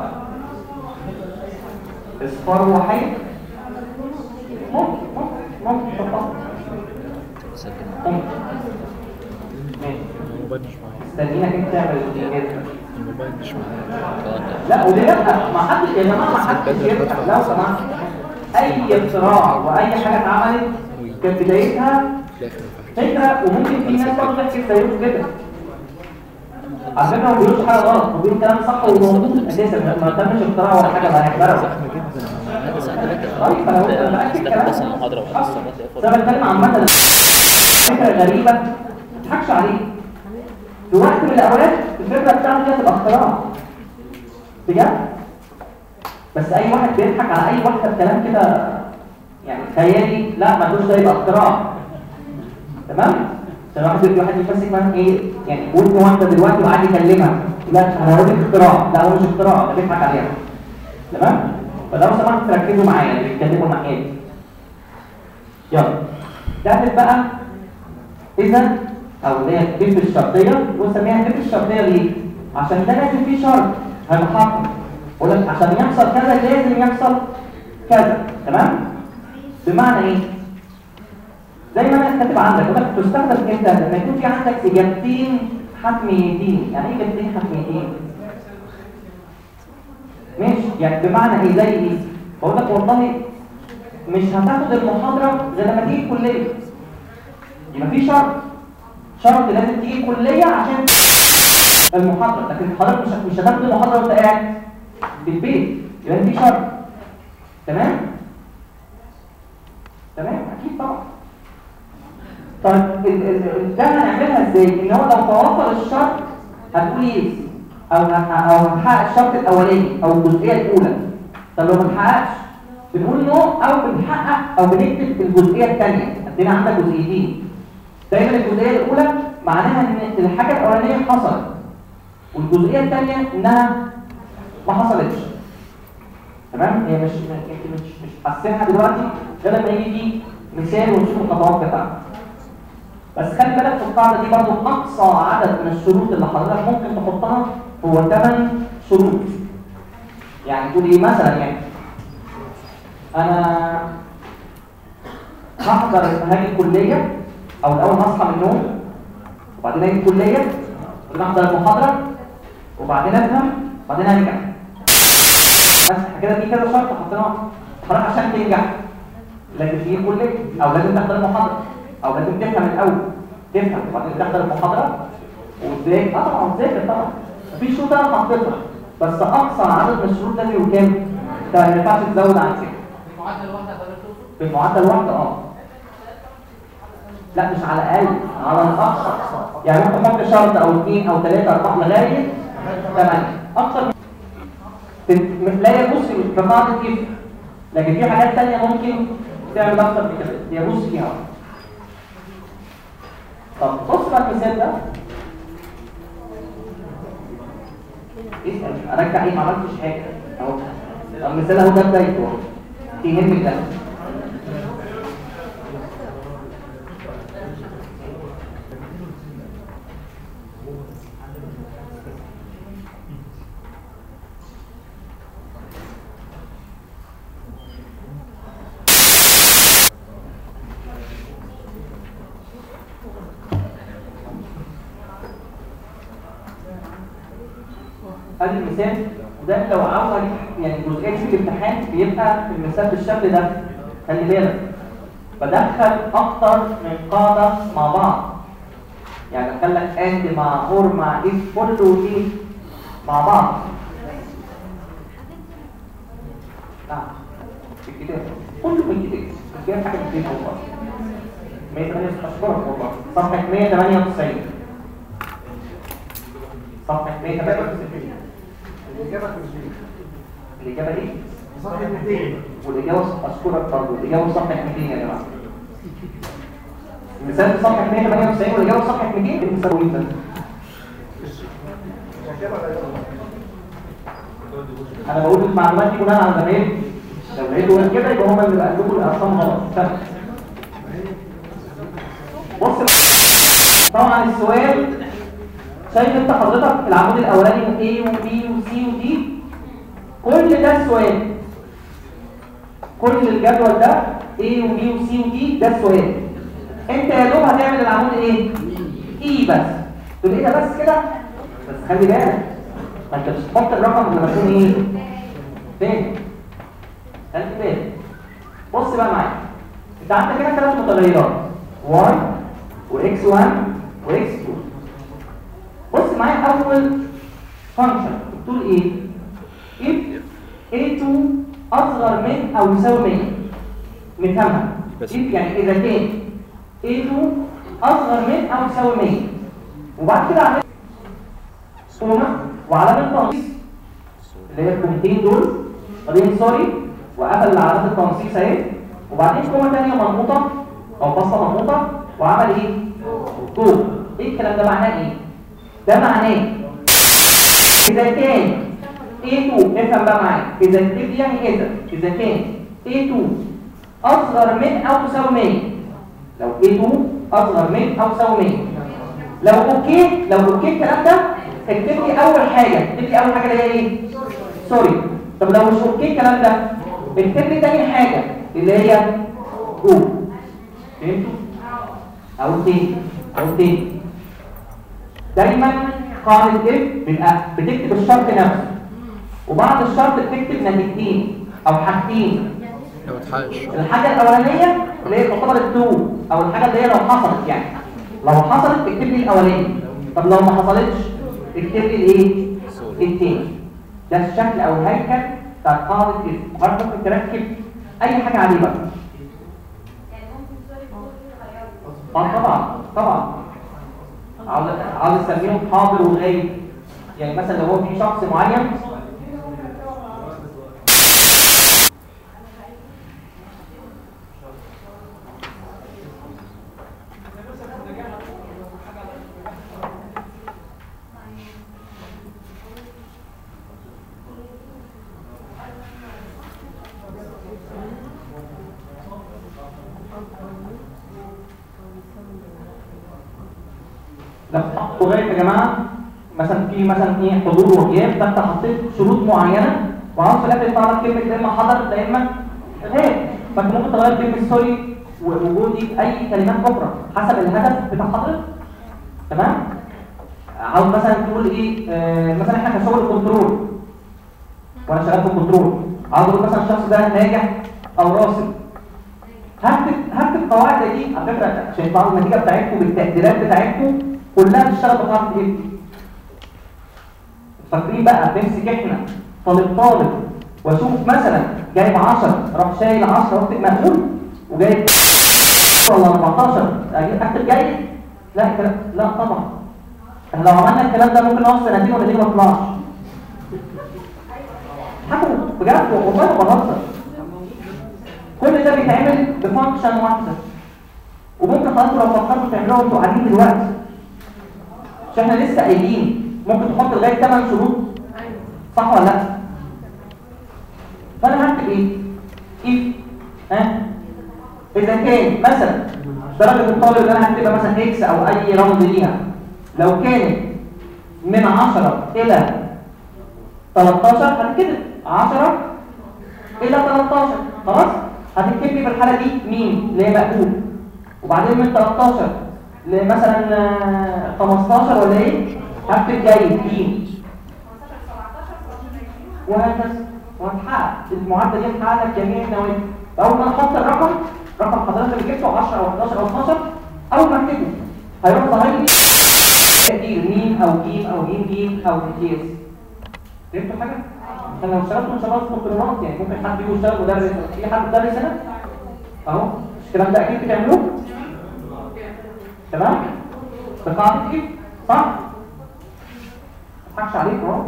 اصفار وحيد ممكن ممكن ممكن تفضل سجل ممكن ماشي الموبايل مش معايا استنينك انت تعمل الانجاز الموبايل مش معايا لا ودي لا ما حدش يا جماعه ما حدش يفتح لو سمحت اي اختراع واي حاجه اتعملت كانت بدايتها في الاخر فكره وممكن في ناس برضه تحكي زيكم كده على فكره ما بيقولوش حاجه غلط وبيقولوا كلام صح وموجود اساسا ما تمش اختراع ولا حاجه بقى هيخترعوا زحمه جدا هذا ساعات طيب فلو انت متاكد كلام بس المحاضرة وخلاص صلاه ده بتكلم عامه فكره غريبه ما تضحكش عليه في وقت من الاوقات الفكره بتاعته دي هتبقى اختراع بجد بس اي واحد بيضحك على اي واحده بكلام كده يعني خيالي لا ما تقولش ده يبقى اختراع تمام عشان واحد يجي واحد يمسك مثلا ايه يعني ودن واحده دلوقتي وقاعد يكلمها لا انا هقول لك اختراع لا هو مش اختراع ده بيضحك عليها تمام فلو سمحت تركزوا معايا اللي بيتكلموا معايا يلا تعرف بقى اذا او اللي هي الكيف الشرطيه ونسميها الكيف الشرطيه ليه؟ عشان ده لازم فيه شرط هيتحقق بقول لك عشان يحصل كذا لازم يحصل كذا تمام؟ بمعنى ايه؟ زي ما انا كاتب عندك بقول لك تستخدم امتى؟ لما يكون في عندك اجابتين حتميتين، يعني ايه اجابتين حتميتين؟ ماشي يعني بمعنى ايه زي ايه؟ بقول لك والله مش هتاخد المحاضره غير لما تيجي الكليه يبقى في شرط شرط لازم تيجي الكليه عشان المحاضره لكن حضرتك مش مش هتاخد المحاضره وانت قاعد في البيت يبقى في شرط تمام تمام اكيد طبعا طيب ال- ال- ال- ده هنعملها ازاي ان هو لو توفر الشرط هتقول يس او ه- او هنحقق الشرط الاولاني او الجزئيه الاولى طب لو ما اتحققش بنقول نو او بنحقق او بنكتب الجزئيه الثانيه عندنا عندك جزئيتين دايما الجزئيه الاولى معناها ان الحاجه الاولانيه حصلت والجزئيه الثانيه انها ما حصلتش تمام هي مش يمكن مش مش حاسينها دلوقتي غير لما يجي مثال ونشوف الخطوات بتاعته بس خلي بالك في القاعده دي برضو اقصى عدد من الشروط اللي حضرتك ممكن تحطها هو 8 شروط يعني تقول ايه مثلا يعني انا هحضر هاجي الكليه او الاول هصحى من النوم وبعدين اجي الكليه وبعدين احضر المحاضره وبعدين افهم وبعدين ارجع بس كده دي كده شرط حطيناه حضرتك عشان تنجح لازم تيجي الكليه او لازم تحضر المحاضره او لازم تفهم الاول تفهم وبعدين تحضر المحاضره وازاي اه طبعا تذاكر طبعا مفيش شروط انا حطيتها بس اقصى عدد من الشروط لازم يبقوا كام؟ ده ما ينفعش تزود عن كده المعادله الواحده حضرتك تقصد في المعدل الواحده اه لا مش على الاقل على الاقصى يعني ممكن تحط شرط او اثنين او ثلاثه اربعه لغايه ثمانيه اكثر من تت- لا يبص في قاعده كيف لكن في حاجات ثانيه ممكن تعمل اكتر من كده يبص فيها طب بص بقى المثال ده اسال ارجع ايه ما عملتش حاجه اهو طب المثال اهو ده بدايته اهو يهمك ده ادي المثال وده لو عاوز يعني جزئيه في الامتحان بيبقى المثال بالشكل ده خلي بالك بدخل اكتر من قاعده مع بعض يعني ادخل لك اند مع اور مع اف كله ايه مع بعض نعم في الكتاب كله في الكتاب مش جايب حاجه في الكتاب والله 198 اشكرك والله صفحه 198 صفحه 198 الاجابه مش دي الإجابة إيه؟ صح 200 والإجابة أشكرك برضه الإجابة صفحة 200 يا جماعة المثال في صفحة 198 والإجابة في صفحة 200 المثال طويل ده أنا بقول المعلومات دي بناء على زمايلي لو لقيتوا غير كده يبقى هم اللي قالوا لكم الأرقام غلط فاهم؟ بص طبعا السؤال شايف انت حضرتك العمود الاولاني A و B و C و D كل ده سؤال كل الجدول ده A و B و C و D ده سؤال انت يا دوب هتعمل العمود ايه E بس تقول ايه ده بس كده بس خلي بالك ما انت مش هتحط الرقم لما يكون ايه فين خلي بالك بص بقى معايا انت عندك هنا ثلاث متغيرات y وx1 وx2 بص معايا اول فانكشن بتقول ايه if a2 اصغر من او يساوي 100 نفهمها بس. if يعني اذا كان a2 اصغر من او يساوي 100 وبعد كده عملت كوما وعلامه تنصيص اللي هي الكومتين دول بعدين سوري وقفل علامه التنصيص اهي وبعدين كوما ثانيه مربوطه او بصه مربوطه وعمل ايه جو ايه الكلام ده معناه ايه ده معناه اذا كان A2 افهم بقى معايا اذا if يعني اذا اذا كان A2 اصغر من او يساوي 100 لو A2 اصغر من او يساوي 100 لو اوكي لو اوكي الكلام ده اكتب لي اول حاجه اكتب لي اول حاجه اللي هي ايه سوري طب لو مش اوكي الكلام ده اكتب لي تاني حاجه اللي هي جو فهمتوا او تاني او تاني دايما قاعده اف بيبقى بتكتب الشرط نفسه وبعد الشرط بتكتب نتيجتين او حاجتين لو اتحاش الحاجة الأولانية اللي هي تعتبر التو أو الحاجة اللي هي لو حصلت يعني لو حصلت اكتب لي الأولاني طب لو ما حصلتش اكتب لي الإيه؟ التاني ده الشكل أو الهيكل بتاع قاعدة اسم وعارف ممكن تركب أي حاجة عليه بقى اه طبعا طبعا عاوز عاوز اسميهم حاضر وغايب يعني مثلا لو هو في شخص معين لو حطوا غير يا جماعه مثلا في مثلا ايه حضور وغياب فانت حطيت شروط معينه وعاوز في الاخر يطلع لك كلمه يا اما حضر يا اما غياب فانت ممكن تغير كلمه سوري ووجودي باي كلمات اخرى حسب الهدف بتاع حضرتك تمام عاوز مثلا تقول ايه آه مثلا احنا كشغل كنترول وانا شغال في الكنترول عاوز اقول مثلا الشخص ده ناجح او راسب هكتب هكتب قواعد زي دي على فكره عشان يطلعوا النتيجه بتاعتكم بالتقديرات بتاعتكم كلها بتشتغل بقاعده ايه؟ فاكرين بقى بنمسك احنا طالب طالب واشوف مثلا جايب 10 اروح شايل 10 واكتب مقبول وجايب ولا 14 أجيب اكتب جيد لا الكلام- لا طبعا احنا لو عملنا الكلام ده ممكن نقعد سنتين ولا ليه ما طلعش حكوا بجد والله ما بهزر كل ده بيتعمل بفانكشن واحده وممكن حضرتك لو فكرتوا تعملوها وانتوا قاعدين دلوقتي مش احنا لسه قايلين ممكن تحط لغايه 8 شروط صح ولا لا فانا هكتب ايه ايه ها اذا كان مثلا درجه الطالب اللي انا هكتبها مثلا اكس او اي رمز ليها لو كانت من 10 الى 13 هتكتب 10 الى 13 خلاص هتكتب لي في الحاله دي مين اللي هي مقبول وبعدين من 13 لمثلا آه، 15 ولا ايه هكتب جيد مين وهكذا وهتحقق المعادله دي هتحقق لك جميع النواتج اول ما نحط الرقم رقم حضرتك اللي جبته 10 او 11 او 12 اول ما اكتبه هيروح ظاهر لي تقدير مين او جيم او جيم جيم او امتياز فهمتوا حاجه؟ احنا لو اشتغلتوا ان شاء الله في كنترولات يعني ممكن حد يجي يشتغل مدرس في حد مدرس هنا اهو مش الكلام ده اكيد بتعملوه تمام بقاعده ايه صح ما اضحكش عليك اهو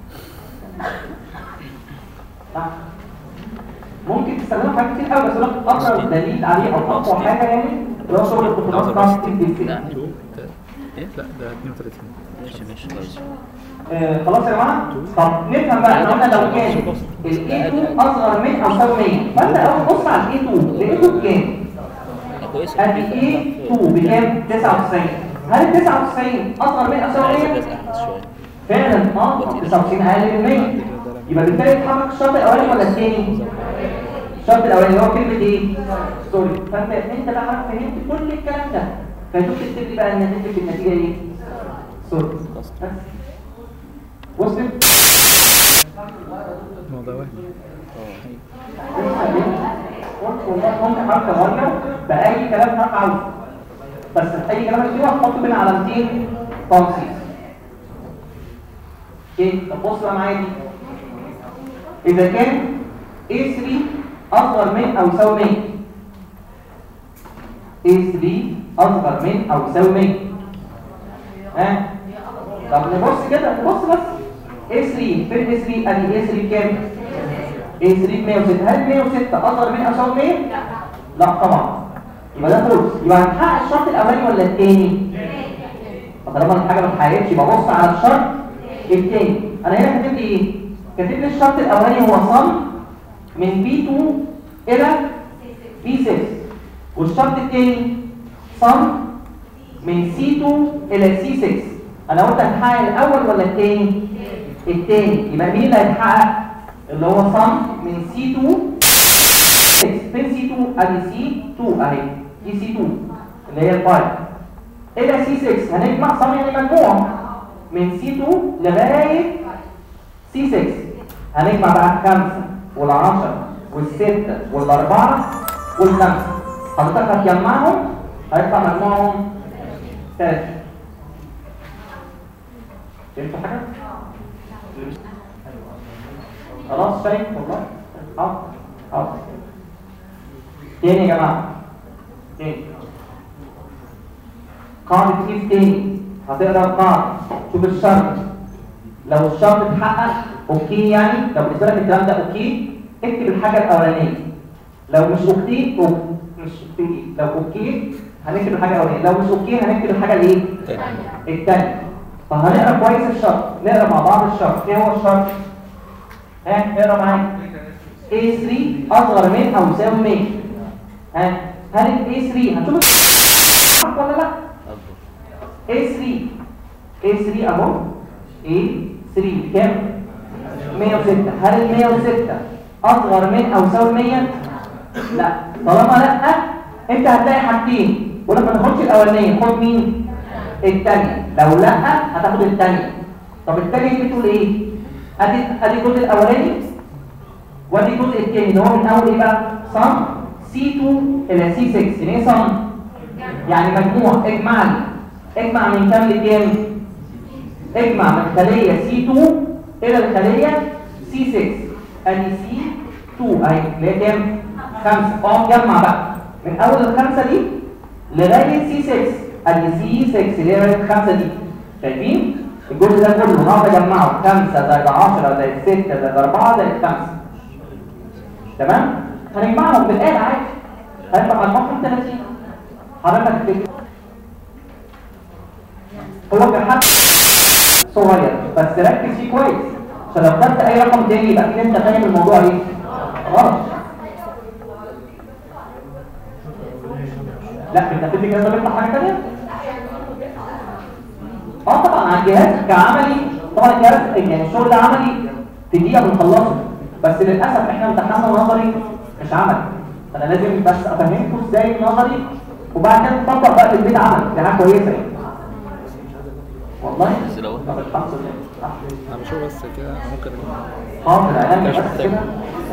صح ممكن تستخدمه في حاجات كتير قوي بس لو اقرب دليل عليه او اقوى حاجه يعني اللي هو شغل الكنترولات بتاع التكنيك لا ايه لا ده 32 ماشي ماشي كويس آه، خلاص يا جماعه طب نفهم بقى احنا قلنا لو كان الاي 2 اصغر من او يساوي 100 فانت اول بص على الاي 2 لقيته بكام كويس ادي اي 2 بكام 99 هل ال 99 اصغر من او يساوي 100 عايز احدث شويه فعلا اه 99 اقل من 100 يبقى بالتالي اتحرك الشرط الاولاني ولا الثاني الشرط الاولاني اللي هو كلمه ايه سوري فانت انت بقى فهمت كل الكلام ده فشوف تكتب لي بقى النتيجه النتيجه ايه سوري بس وصلت الموضوع واحد ممكن حرف تغير بأي كلام حرف عاوز بس أي كلام تكتبه هتحط بين علامتين تنصيص اوكي طب بص بقى معايا دي إذا كان A3 أصغر من أو يساوي 100 A3 أصغر من أو يساوي 100 ها طب نبص كده نبص بس A3 فين A3 ادي A3 بكام؟ A3 ب 106 هل 106 اصغر من او يساوي 100 لا طبعا يبقى ده فولس يبقى هنحقق الشرط الاولاني ولا الثاني فطالما الحاجه ما اتحققتش يبقى بص على الشرط الثاني انا هنا كاتب لي ايه كاتب لي الشرط الاولاني هو صم من B2 الى B6 والشرط الثاني صم من سي 2 الى سي 6 انا قلت هتحقق الاول ولا الثاني الثاني يبقى مين اللي هيتحقق اللي هو صم من سي 2 فين سي 2 ادي سي 2 اهي دي سي 2 اللي هي الفايل الى سي 6 هنجمع صم يعني مجموع من سي 2 لغايه سي 6 هنجمع بقى الخمسة والعشرة والستة والأربعة والخمسة حضرتك هتجمعهم هيطلع مجموعهم تلاتة فهمتوا حاجة؟ خلاص شايف والله حاضر حاضر تاني يا جماعة تاني قاعدة كيف تاني هتقرا القاعدة شوف الشرط لو الشرط اتحقق اوكي يعني لو بالنسبه لك الكلام ده اوكي اكتب الحاجه الاولانيه لو مش اوكي أو مش اوكي لو اوكي هنكتب الحاجه الاولانيه لو مش اوكي هنكتب الحاجه الايه الثانيه فهنقرا كويس الشرط نقرا مع بعض الشرط ايه هو الشرط ها اقرا معايا A3 اصغر من او يساوي 100 ها هل ال A3 هنشوف صح ولا لا A3 A3 اهو A3 كام 106 هل ال 106 اصغر من او يساوي 100 لا طالما لا انت هتلاقي حاجتين ولما تاخدش الاولانيه خد مين الثانيه لو لا هتاخد الثانيه طب الثانيه دي بتقول ايه ادي ادي الجزء الاولاني وادي الجزء الثاني اللي هو من اول ايه بقى صم C2 الى C6 يعني ايه صم يعني مجموع اجمع لي اجمع من كام لكام اجمع من خليه C2 الى الخليه C6 ادي C2 اهي اللي هي كام خمسة اقعد جمع بقى من اول الخمسه دي لغايه C6 ادي C6 اللي هي الخمسه دي شايفين الجزء ده كله هقعد اجمعه 5 زائد 10 زائد 6 زائد 4 زائد 5 تمام هنجمعهم بالآلة عادي هيطلع مجموعهم 30 حضرتك تفتكر هو كحد صغير بس ركز فيه كويس عشان لو خدت اي رقم تاني يبقى كده انت فاهم الموضوع ايه غلط لا انت بتدي كده بيطلع حاجه ثانيه اه طبعا على الجهاز كعملي طبعا الجهاز يعني الشغل ده عملي في دقيقه بنخلصه بس للاسف احنا امتحاننا نظري مش عملي فانا لازم بس افهمكم ازاي النظري وبعد كده نطبق بقى في البيت عمل دي حاجه كويسه يعني والله بس لو- طب الحمد لله صح. انا بشوف بس كده ممكن اه في الاعلام مش بس محتاج. كده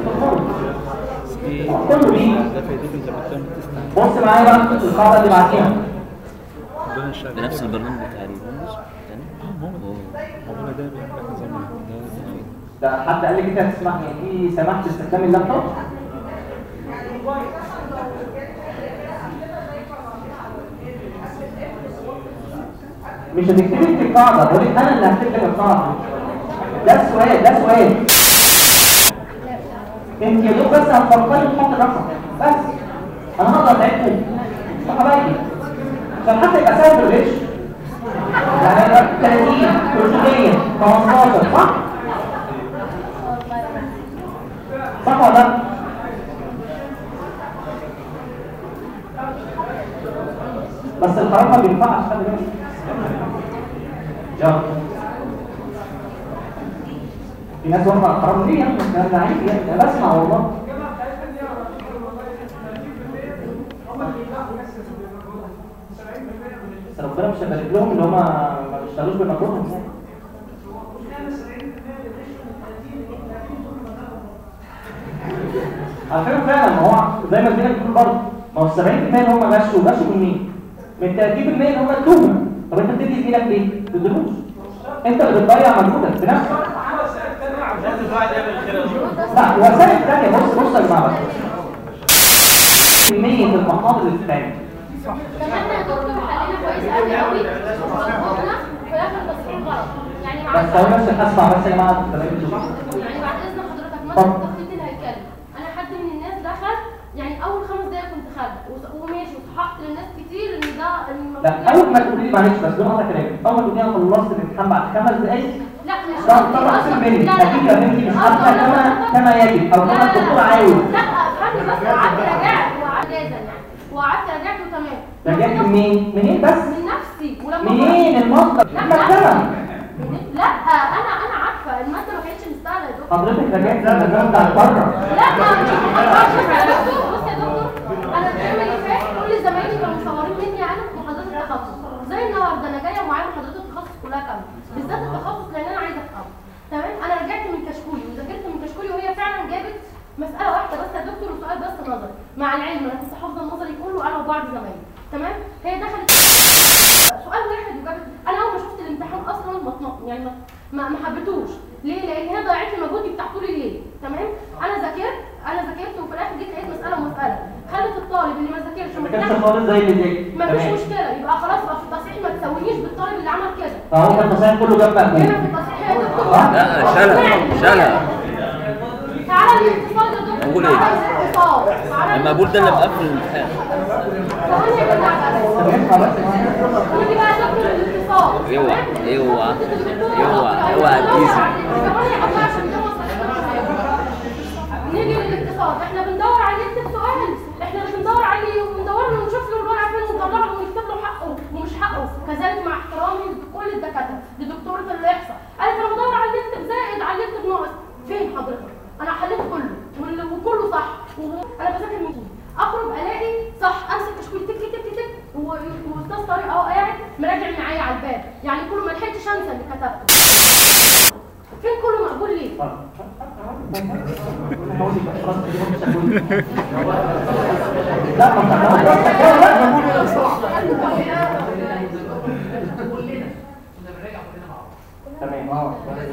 في كله بيه ده في ايديك انت بتعمل تستعمل بص معايا بقى القاعده اللي بعديها ربنا يشتغل بنفس البرنامج بتاع الويندوز يعني ربنا ده بيعمل لك نظام ده ده حد قال لي كده تسمح في سماح باستخدام اللابتوب مش هتكتبي في القاعده بقول لك انا اللي هكتب لك القاعده ده السؤال ده سؤال انت يا دوب بس هتفكري تحط الرقم بس انا هقدر اتعبكم يا حبايبي عشان حتى يبقى سهل بالغش يعني 30 300 15 صح؟ صح ولا لا؟ بس الحرام ما بينفعش خلي بالك يلا في ناس واقفه على الحرام ليه يا ابني الكلام ده عيب يعني انا بسمع والله بس ربنا مش هيبارك لهم ان هم ما بيشتغلوش بمجهودهم يعني على فكره فعلا ما هو زي ما الدنيا بتقول برضه ما هو 70% اللي هم غشوا غشوا من مين؟ من 30% اللي هم ادوهم طب انت بتدي بايدك ليه؟ تدلوش انت اللي بتضيع مجهودك بنفسك لا وسائل ثانيه بص بص يا جماعه بس كميه المحاضر اللي بتتعمل كمان يا دكتور حلينا كويس قوي قوي وظبطنا في الاخر تصحيح غلط يعني مع بس هو نفس اسمع بس يا جماعه الكلام اللي بتقوله. يعني بعد اذن حضرتك طب. مثلا التخطيط اللي هيتكلم انا حد من الناس دخل يعني اول خمس دقايق كنت خارجه وص- وماشي وصححت للناس كتير ان ده المفروض لا اول ما تقولي لي معلش بس بدون قطع كلامك اول ما تقولي انا خلصت الامتحان بعد خمس دقايق لا مش لا قصدي، طبعا قصدي- مني لا، لا، اكيد يا بنتي مش لا، عارفه لا، كما لا، كما يجب او لا، كما لا، الدكتور لا، عاوز لا افهمني بس قعدت رجعت وقعدت جازا يعني وقعدت رجعت وتمام رجعت منين؟ منين بس؟ من نفس تنسيق ولما منين المصدر لا المكتبه لا انا انا عارفه الماده ما كانتش مستاهله يا دكتور حضرتك رجعت المكتبه بتاعت بره لا مش محاضرات بص يا دكتور بص يا دكتور انا الترم اللي فات كل زمايلي كانوا مصورين مني انا في محاضرات التخصص زي النهارده انا جايه ومعايا محاضرات التخصص كلها كامله بالذات التخصص لان انا عايزه افهم تمام انا رجعت من كشكولي وذاكرت من كشكولي وهي فعلا جابت مساله واحده بس يا دكتور وسؤال بس نظري مع العلم انا كنت حافظه النظري كله انا وبعض زمايلي تمام هي دخلت سؤال واحد وجابت انا اول ما شفت الامتحان اصلا ما طمط- يعني ما ما ما حبيتهوش ليه لان هي ضيعت لي مجهودي بتاع طول الليل تمام انا ذاكرت انا ذاكرت وفي الاخر جيت لقيت مساله ومساله خلت الطالب اللي ما ذاكرش ما وما كانش طلعش خالص زي اللي ذاكر ما فيش تمام مشكله يبقى خلاص بقى في التصحيح ما تسوينيش بالطالب اللي عمل كده فهو كان التصحيح كله جاب مقبول هنا في التصحيح يا دكتور لا شالها شالها تعالى الاقتصاد يا دكتور أقول إيه؟ تعالى الاقتصاد تعالى المقبول ده اللي الاقتصاد. مقفل الامتحان ثواني يا جماعه تمام خلاص ودي بقى دكتور الاقتصاد اوعى اوعى اوعى اوعى اوعى تيزي نيجي للاقتصاد احنا بندور عليه يكتب سؤال احنا مش بندور عليه وبندور له ونشوف له الورقه فين ونطلعه ونكتب له حقه ومش حقه كذلك مع احترامي لكل الدكاتره لدكتوره الاحصاء قالت انا بدور على اللي يكتب زائد على اللي يكتب ناقص فين حضرتك انا حليت كله وال- وكله صح وانا بذاكر من كله اخرج الاقي صح امسك كشكول تك تك تك تك و- واستاذ طارق اهو قاعد مراجع معايا على الباب يعني كله ما لحقتش انسى اللي كتبته فين كله مقبول ليه؟ لا ما انت تمام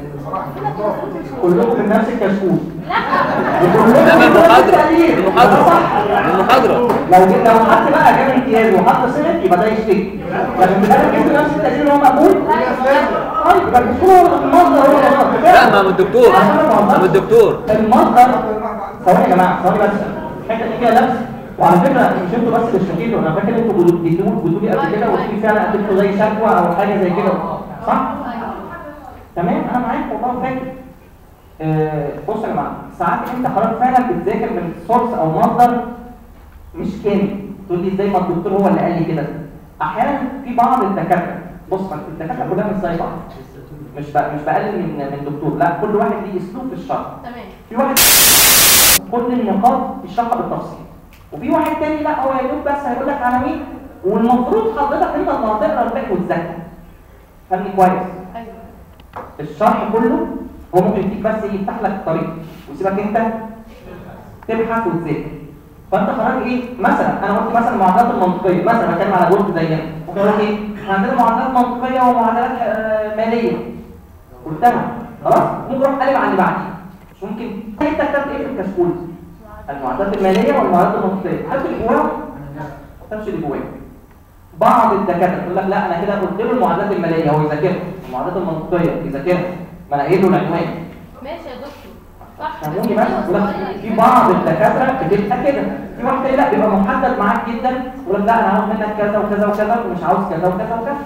كلكم من نفس الكشكول لا من المحاضرة من المحاضرة من المحاضرة لو جيت لو حد بقى جاب امتياز وحط صفر يبقى ده يشتكي لكن بدل جبت نفس التقدير اللي هو مقبول طيب يبقى الكشكول هو المصدر هو المصدر لا ما من الدكتور ما من الدكتور المصدر ثواني يا جماعه ثواني بس الحته دي فيها لبس وعلى فكره مش انتوا بس اللي اشتكيتوا انا فاكر انتوا بتقولوا بتقولوا لي قبل كده وفي فعلا قدمتوا زي شكوى او حاجه زي كده صح؟ تمام انا معاك والله فاكر آه، بص يا جماعه ساعات انت حضرتك فعلا بتذاكر من سورس او مصدر مش كامل تقول لي ازاي ما الدكتور هو اللي قال لي كده احيانا في بعض الدكاتره بص ما الدكاتره كلها مش زي بعض مش بق- مش بقلل من من الدكتور لا كل واحد ليه اسلوب في الشرح تمام في واحد كل النقاط يشرحها بالتفصيل وفي واحد تاني لا هو يا دوب بس هيقول لك عناوين والمفروض حضرتك انت اللي هتقرا الباقي وتذاكر فهمني كويس ايوه الشرح كله هو ممكن يديك بس إيه، يفتح لك الطريق ويسيبك انت تبحث وتذاكر فانت خرج ايه مثلا انا قلت مثلا المعادلات المنطقيه مثلا بتكلم على جزء زي هنا ممكن اقول لك ايه احنا عندنا معادلات منطقيه ومعادلات آه، ماليه قلتها خلاص ممكن اروح قلب على اللي بعديه مش ممكن انت كتبت ايه في الكشكول المعادلات الماليه والمعادلات المنطقيه كتبت اللي جواها ما كتبتش اللي جواها بعض الدكاتره يقول لك لا انا كده قلت له المعادلات الماليه هو يذاكرها المعادلات المنطقيه يذاكرها ما انا قايل له العنوان ماشي يا دكتور صح فهموني بس يقول لك في بعض الدكاتره بتبقى كده في واحد تاني لا بيبقى محدد معاك جدا يقول لك لا انا عاوز منك كذا وكذا وكذا ومش عاوز كذا وكذا وكذا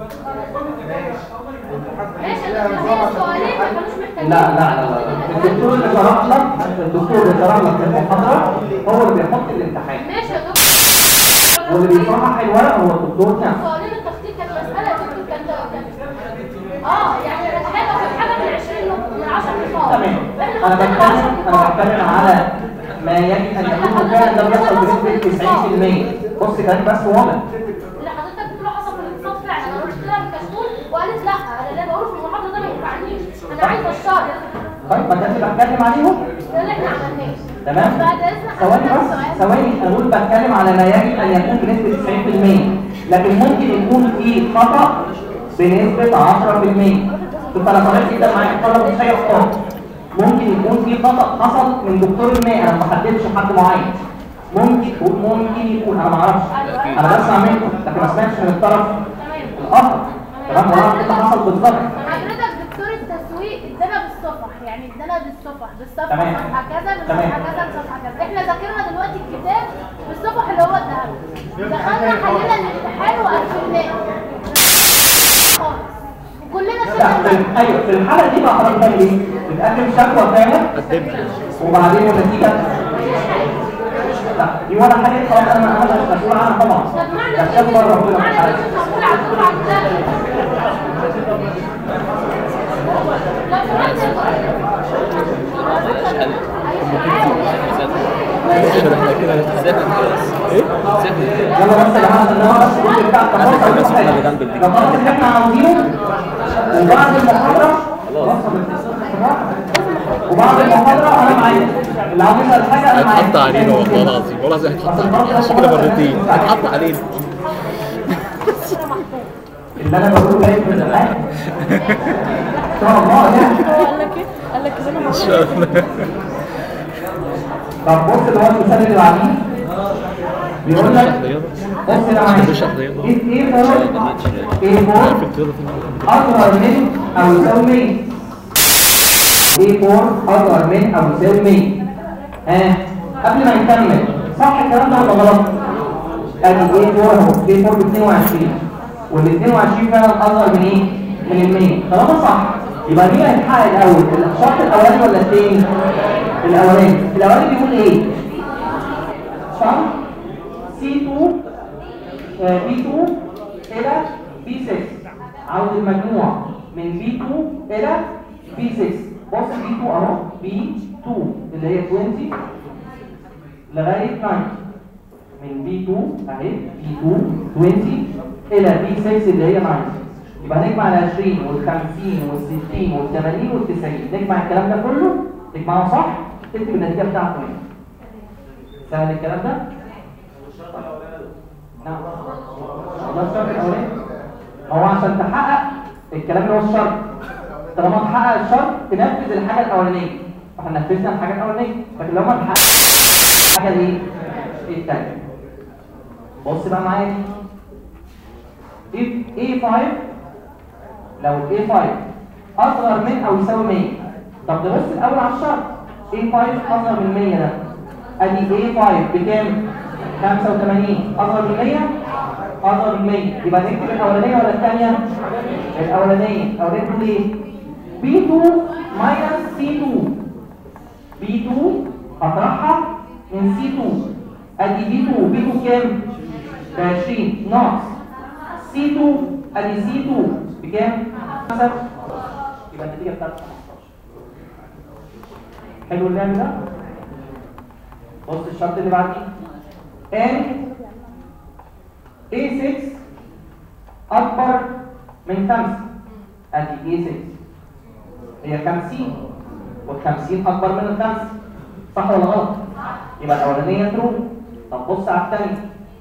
ماشي يا دكتور هي السؤالين ما كانوش محتاجين لا لا لا لا الدكتور اللي شرح لك الدكتور اللي شرح لك في المحاضره هو اللي بيحط الامتحان ماشي يا دكتور واللي بيصحح الورق هو الدكتور نفسه سؤالين التخطيط كانت مسألة يا دكتور كان كان اه يعني كانت حاجة كانت حاجة من 20 نقطة من 10 نقاط تمام احنا انا حطينا بتكلم 10 انا نقاط بتكلم على ما يجب ان يكون فعلا ده بيحصل بنسبه 90% بص كلام بس واضح اللي حضرتك بتقوله حصل في الاقتصاد فعلا انا رحت لها بالكشكول وقالت لا انا اللي بقوله في المحاضرة ده ما ينفعنيش انا عايزة الشهر طيب ما كانش بتكلم عليهم ده اللي احنا عملناه تمام بعد اذنك ثواني هسألك بس سؤال. ثواني انا بقول بتكلم على ما يجب ان يكون بنسبه 90% لكن ممكن يكون في خطا بنسبه 10% كنت انا طالب جدا معاك الطلبه مش هي اخطاء ممكن يكون في خطا حصل من دكتور ما انا ما بحددش حد معين ممكن ممكن يكون انا ما اعرفش انا بسمع منكم لكن ما سمعتش من الطرف تمام الاخر تمام ولا اعرف ايه اللي حصل بالظبط حضرتك دكتور التسويق ادانا بالصفح يعني ادانا بالصفح بالصفحه تمام. صفحه كذا تمام. بالصفحه كذا بالصفحه كذا احنا ذاكرنا دلوقتي الكتاب بالصفح اللي هو اداها لنا. دخلنا حلينا الامتحان وقفلناه خالص وكلنا لا شفنا في ال- ايوه في الحاله دي بقى حضرتك بتعمل ايه؟ بتقدم شكوى فعلا وبعدين النتيجه لا دي ولا حاجه خلاص انا انا مش مسؤول عنها طبعا طب معنى ده شكوى ربنا معنى سبحانه مش مقبول على الدفعه عشان احنا كده ذاكر كويس ايه؟ ذاكر يلا بس يا جماعه عشان انا بس الجزء بتاع التخصص الناس اللي جنب الدكتور. لو خلاص اللي احنا عاوزينه وبعد المحاضره وبعد المحاضره انا معاك اللي عاوز يسال حاجه انا معاك هيتحط علينا والله العظيم والله العظيم هيتحط علينا عشان كده مرتين هيتحط علينا اللي انا بقوله جاي من زمان ان شاء الله يعني قال لك ايه؟ قال لك كده انا ان شاء الله طب بص اللي هو المثال اللي بعديه بيقول لك بص يا معايا بشرح رياضة. if A4 A4 في الرياضة في أصغر من أو يساوي 100 A4 أصغر من أو يساوي 100 ها قبل ما نكمل صح الكلام ده ولا غلط؟ ادي A4 اهو A4 ب 22 وال 22 فعلا أصغر من إيه؟ من ال 100 طالما صح يبقى مين هيتحقق الأول؟ الشرط الأولاني ولا الثاني؟ الأولاني الأولاني بيقول إيه؟ صح؟ C2 آه، B2 إلى B6 عاوز المجموع من B2 إلى B6 بص B2 أهو B2 اللي هي 20 لغاية 90 من B2 أهي B2 20 إلى B6 اللي هي 90 يبقى نجمع ال 20 وال 50 وال 60 وال 80 وال 90 نجمع الكلام ده كله تجمعه صح تكتب النتيجة بتاعته هنا سهل الكلام ده؟ نعم ده الشرط الاولاني هو عشان تحقق الكلام اللي هو الشرط طالما تحقق الشرط تنفذ الحاجه الاولانيه فاحنا نفذنا الحاجه الاولانيه لكن لو ما تحققش الحاجه دي ايه الثانيه بص بقى معايا دي if A5 لو ال A5 اصغر من او يساوي 100 طب نبص الاول على الشرط A5 اصغر من 100 ده ادي A5 بكام 85 اصغر من 100 اصغر من 100 يبقى نكتب الاولانيه ولا الثانيه الاولانيه الاولانيه بتقول ايه B2 minus C2 B2 اطرحها من C2 ادي B2 B2 كام ب 20 ناقص C2 ادي C2 بكام 5 يبقى النتيجه بتاعتها 15 حلو اللعب ده بص الشرط اللي بعديه n A6 أكبر من 5 أدي A6 هي 50 وال50 أكبر من الخمسة صح ولا غلط؟ يبقى الأولانية ترو طب بص على الثانية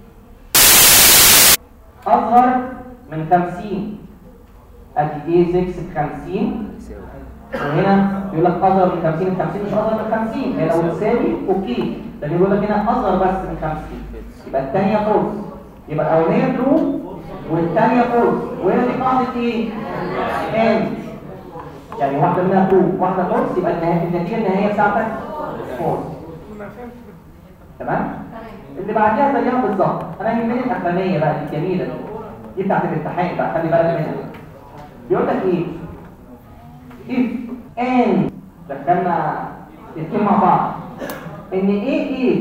أصغر من 50 أدي A6 ب 50 وهنا بيقول لك اصغر من 50 ال 50 مش اصغر من 50 هي لو تساوي اوكي ده بيقول لك هنا اصغر بس من 50 يبقى الثانيه فولس يبقى الاولانيه ترو والثانيه فولس وهنا دي قاعده ايه؟ اند يعني واحده منها ترو واحده فولس يبقى النهايه النتيجه النهائيه بتاعتك فولس تمام؟ اللي بعديها زيها بالظبط انا يهمني الاخرانيه بقى دي الجميله دي دي بتاعت الامتحان بقى خلي بالك منها بيقول لك ايه؟ if n دخلنا الاثنين مع بعض ان a a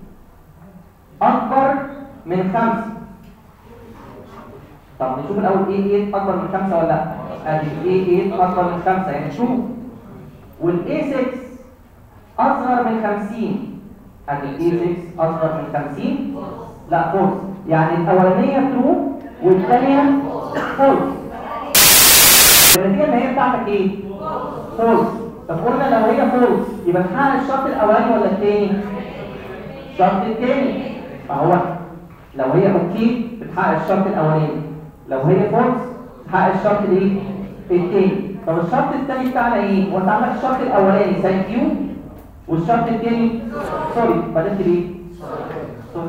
اكبر من خمسة طب نشوف الاول a a اكبر من خمسة ولا لا ادي a a اكبر من خمسة يعني شوف وال a 6 اصغر من 50 ادي a 6 اصغر من 50 لا فولس يعني الاولانيه ترو والثانيه فولس النتيجه النهائيه بتاعتك ايه فولس طب قلنا لو هي فولس يبقى نحقق الشرط الاولاني ولا الثاني الشرط الثاني فهو لو هي اوكي بتحقق الشرط الاولاني لو هي فولس بتحقق الشرط الايه الثاني طب الشرط الثاني بتاعنا ايه هو انت عندك الشرط الاولاني ثانك يو والشرط الثاني سوري بدات بايه سوري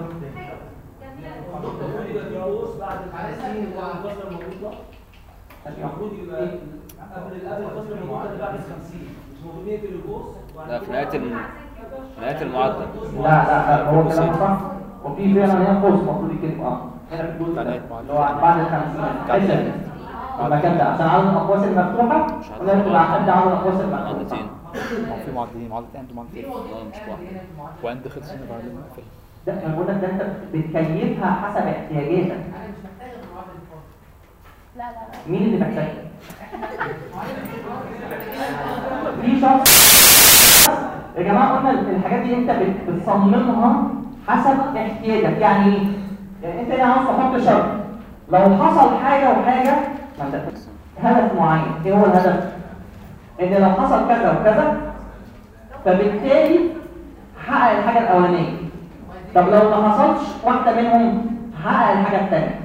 المفروض يبقى قبل قبل الفصل المعدل بعد ال 50 مش المفروض نقفل القوس لا في نهايه الم... نهايه المعدل لا لا لا هو كلام صح وفي فعلا هنا قوس المفروض يتكتب اه هنا في الجزء ده اللي هو بعد ال 50 حته المكان ده عشان عدد الاقواس المفتوحه لازم تبقى قد عدد الاقواس المفتوحه معدتين في معدلين معدل اند ومعدل اه مش واحد واند خلص هنا بعد ما نقفل ده انا بقول لك ده انت بتكيفها حسب احتياجاتك لا لا لا مين اللي محتاجها؟ في شخص جماعه قلنا الحاجات دي انت بت- بتصممها حسب احتياجك يعني ايه؟ يعني انت هنا عاوز تحط شرط لو حصل حاجه وحاجه ما انت هدف معين ايه هو الهدف؟ ان لو حصل كذا وكذا فبالتالي حقق الحاجه الاولانيه طب لو ما حصلش واحده منهم حقق الحاجه الثانيه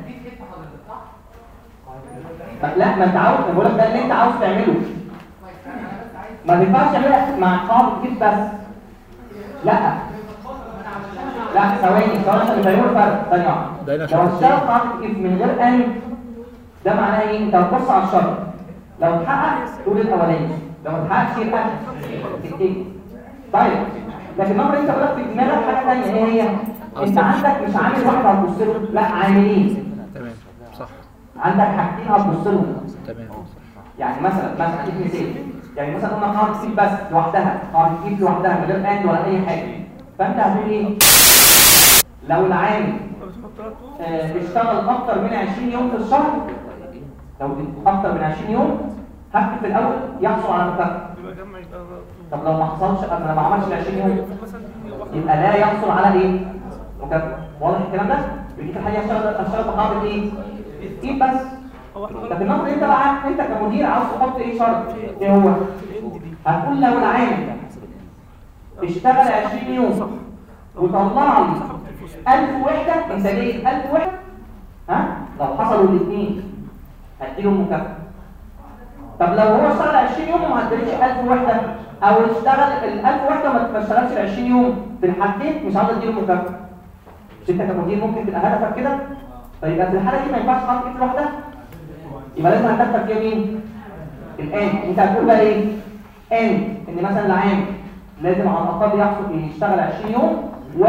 لا ما انت عاوز أنا بقول لك ده اللي انت عاوز تعمله ما ينفعش تعملها مع قاعده كيف بس لا لا ثواني ثواني عشان نفهمه الفرق ثانيه ده واحده هنا لو شرط اشتغل قاعده كيف من غير ان ده معناه ايه انت هتبص على الشرط لو اتحقق تقول الاولاني لو ما اتحققش يبقى التاني طيب لكن مرة انت بقى في دماغك حاجه ثانيه ايه هي انت عندك مش عامل واحد هتبص له لا عاملين تمام صح عندك حاجتين هتبص لهم تمام يعني مثلا مثلا اديك مثال يعني مثلا قلنا قاعده كيف بس لوحدها قاعده كيف لوحدها من غير اند ولا اي حاجه فانت هتقول ايه لو العامل آه، اشتغل اكتر من 20 يوم في الشهر لو اكتر من 20 يوم هكتب في الاول يحصل على مكافاه طب لو ما حصلش انا ما عملش ال 20 يوم يبقى لا يحصل على ايه مكافاه واضح الكلام ده يجي في الحقيقه اشتغل اشتغل بقاعده ايه ايه بس طب النقطه انت بقى انت كمدير عاوز تحط ايه شرط ايه هو هتقول لو العامل اشتغل 20 يوم وطلع لي 1000 وحده انتاجيه 1000 وحده ها لو حصلوا الاثنين هديله مكافاه طب لو هو اشتغل 20 يوم وما اداليش 1000 وحده او اشتغل ال 1000 وحده وما ما اشتغلش ال 20 يوم في الحالتين مش عاوز اديله مكافاه مش انت كمدير ممكن تبقى هدفك كده فيبقى في الحاله دي ما ينفعش تحط ايد لوحدها يبقى لازم هتدخل فيها مين الان انت هتقول بقى ايه ان ان مثلا العام لازم على الاقل يحصل يشتغل 20 يوم و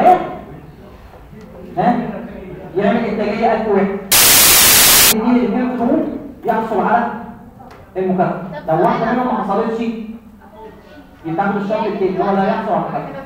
ها يعمل انتاجيه 1000 وحده دي الاثنين شهور يحصل على المكافاه لو واحده منهم ما حصلتش يتاخد الشرط التاني اللي هو لا يحصل على المكافاه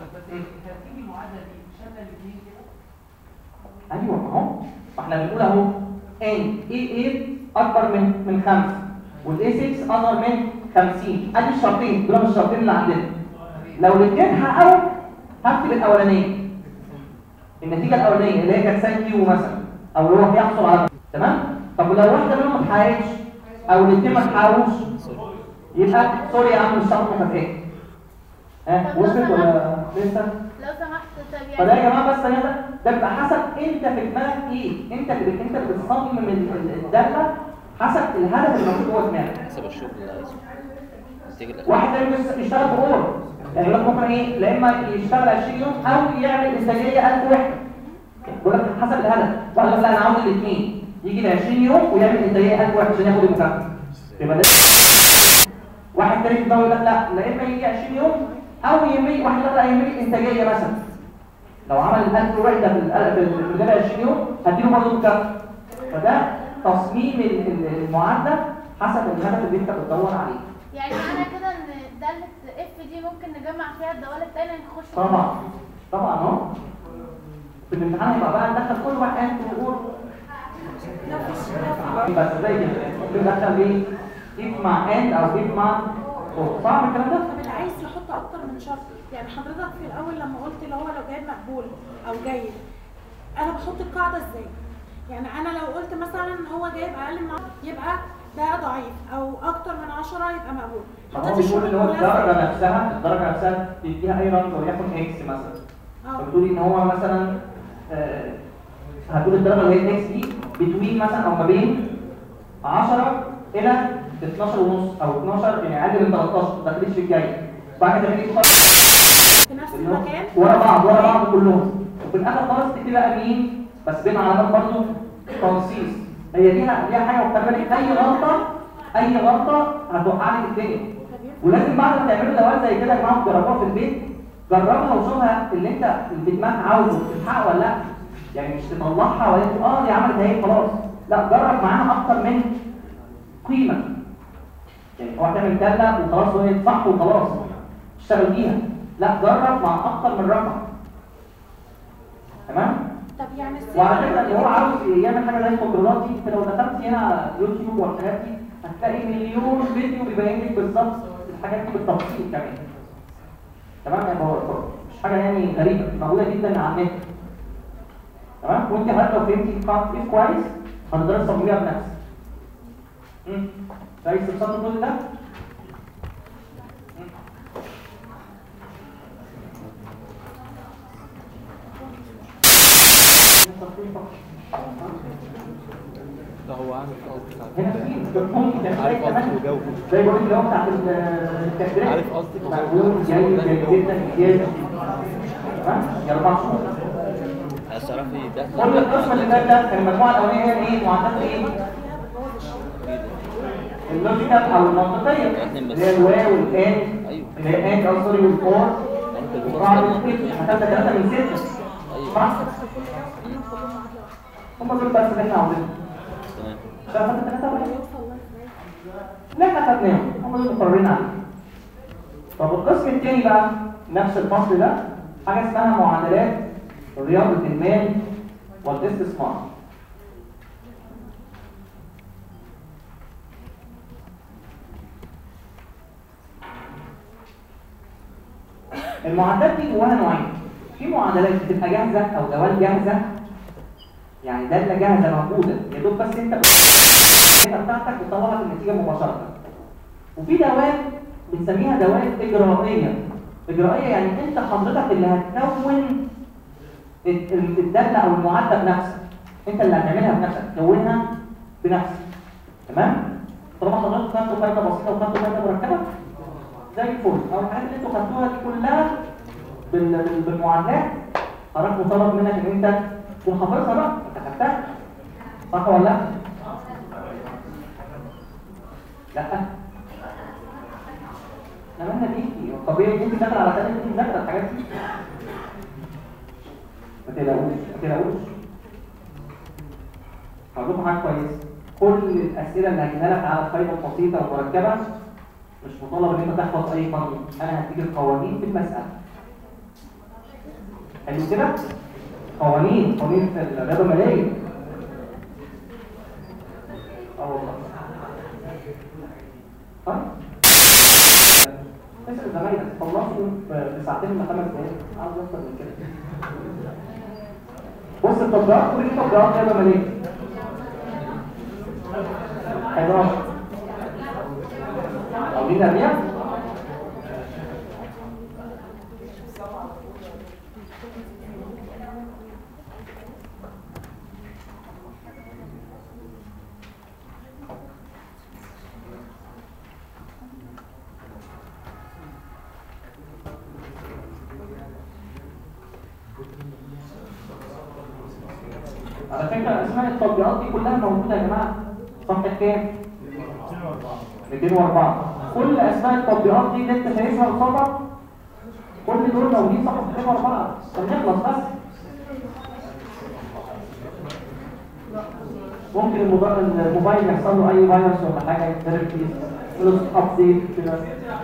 ايوه ما هو ما احنا بنقول اهو ان اي 8 اكبر من من 5 والاي 6 اصغر من 50 ادي الشرطين دول الشرطين اللي عندنا لو الاثنين حققوا هكتب الاولانيه النتيجه الاولانيه اللي هي كانت ساين كيو مثلا او اللي هو بيحصل على تمام طب ولو واحده منهم ما اتحققتش او الاثنين ما اتحققوش يبقى سوري يا عم مش شرط مكافئات ها وصلت ولا لسه لو سمحت طب فده يا يعني جماعه بس ثانيه ده ده بيبقى حسب انت في دماغك ايه انت اللي انت اللي بتصمم ال- ال- الداله حسب الهدف اللي موجود جوه دماغك حسب الشغل اللي عايزه النتيجة الأخيرة واحد تاني بس يشتغل بأور يعني يقول لك ممكن ايه لا اما يشتغل 20 يوم او يعمل انتاجيه 1000 وحده بيقول لك حسب الهدف واحد يقول لك لا انا عاوز الاثنين يجي ل 20 يوم ويعمل انتاجيه 1000 وحده عشان ياخد المكافاه يبقى ده واحد تاني في دماغه يقول لك لا لا اما يجي 20 يوم او يعمل واحد يقول لك لا يعمل انتاجيه مثلا لو عمل ال 1000 وحده في ال- في ال- في خلال 20 يوم هديله برضه مكافاه فده تصميم ال- ال- المعادله حسب الهدف اللي انت بتدور عليه يعني معنى كده ان دالة اف دي ممكن نجمع فيها الدوال التانية نخش طبعا طبعا اهو في الامتحان يبقى بقى ندخل كل واحد ويقول بس زي كده ممكن ندخل ايه if مع and او if مع or صعب الكلام ده؟ طب اللي عايز يحط اكتر من شرط يعني حضرتك في الاول لما قلت اللي هو لو جايب مقبول او جيد انا بحط القاعده ازاي يعني انا لو قلت مثلا هو جايب اقل من عشرة، يبقى ده ضعيف او اكتر من 10 يبقى مقبول ما هو حطيت بيقول ان هو الشروط كلها الدرجه إزاي؟ نفسها الدرجه نفسها تديها اي رقم وليكن اكس مثلا اه فبتقولي ان هو مثلا آه، هتقول الدرجه اللي هي اكس دي بتوين مثلا او ما بين 10 الى 12 ونص او 12 يعني اقل من 13 ما دخلتش في الجاي بعد كده تيجي تخش في نفس اللي هو المكان ورا بعض ورا بعض كلهم وفي الاخر خالص تكتب بقى مين بس بين علامات برضه تنصيص هي ليها ليها حاجه وخلي بالك اي غلطه اي غلطه هتوقع لك الدنيا ولازم بعد ما تعملوا دوال زي كده يا جماعه تجربوها في البيت جربها وشوفها اللي انت اللي في دماغك عاوزه تلحقها ولا لا يعني مش تطلعها ولا تقول اه دي عملت اهي خلاص لا جرب معاها اكتر من قيمه يعني اوعى تعمل داله وخلاص وهي صح وخلاص اشتغل بيها لا جرب مع اكتر من رقم تمام طب يعني السن وعلى فكره اللي هو عاوز يعمل حاجه زي الكنترولات دي انت لو دخلت هنا على يوتيوب والحاجات دي هتلاقي مليون فيديو بيبين لك بالظبط الحاجات دي بالتفصيل كمان تمام يعني هو مش حاجه يعني غريبه موجوده جدا على النت تمام وانت حتى لو فهمتي قاعده ايه كويس هتقدري تصمميها بنفسك امم عايز تبسطوا كل ده مم. ده هو عارف قصدك هنا في ممكن تلاقي عارف قصدك كمان وجاوب زي بقول اللي هو بتاعت التكبير عارف قصدك مقبول جيد جيد جدا امتياز تمام يا اربع شهور الصراحه في ده كل القسم اللي فات ده كان المجموعه الاولانيه هي ايه معدات ايه اللوجيكال او المنطقيه اللي هي الواو والان ايوه اللي هي ان او سوري والفور ممكن وقاعده الفصل السكريبت هتبدا ثلاثه من سته ايوه صح هم دول بس اللي احنا عاوزينهم تمام شايف انت ثلاثه ولا لا احنا خدناهم هم دول مقررين عليهم طب القسم الثاني بقى نفس الفصل ده حاجه اسمها معادلات رياضه المال والاستثمار المعادلات دي جواها نوعين في معادلات بتبقى جاهزه او دوال جاهزه يعني داله جاهزه موجوده يا دوب بس انت الداتا بتاعتك بتطلع لك النتيجه مباشره وفي دوال بنسميها دوال اجرائيه اجرائيه يعني انت حضرتك اللي هتكون ال- ال- الداله او المعادله بنفسك انت اللي هتعملها بنفسك تكونها بنفسك تمام طالما حضرتك خدتوا فايده بسيطه وخدتوا فايده مركبه زي الفل او الحاجات اللي انتوا خدتوها دي كلها بال- بال- بالمعادلات حضرتك مطالب منك ان انت تكون حافظها بقى انت خدتها صح ولا لا؟ لا لما دي طبيعي انت داخل على تاني انت داخل على الحاجات دي ما تقلقوش ما تقلقوش هقول لكم حاجه كويسه كل الاسئله اللي هجيبها لك على الفايده البسيطه والمركبه مش مطالب ان انت تحفظ اي قانون انا هديك القوانين في المساله حلو كده قوانين قوانين في الرياضه الماليه اه والله طيب اسال زمايلك خلصوا في ساعتين ولا خمس دقايق عاوز اكتر من كده بص التطبيقات كل دي تطبيقات رياضه ماليه 11 عاوزين نرجع على فكرة اسماء التطبيقات دي كلها موجودة يا جماعة صفحة كام؟ 204 كل اسماء التطبيقات دي اللي انت شايفها قصادك كل دول موجودين صفحة 204 طب نخلص بس ممكن الموبا- الموبايل يحصل له اي فيروس ولا حاجة يتضرب فيه فلوس ابديت كده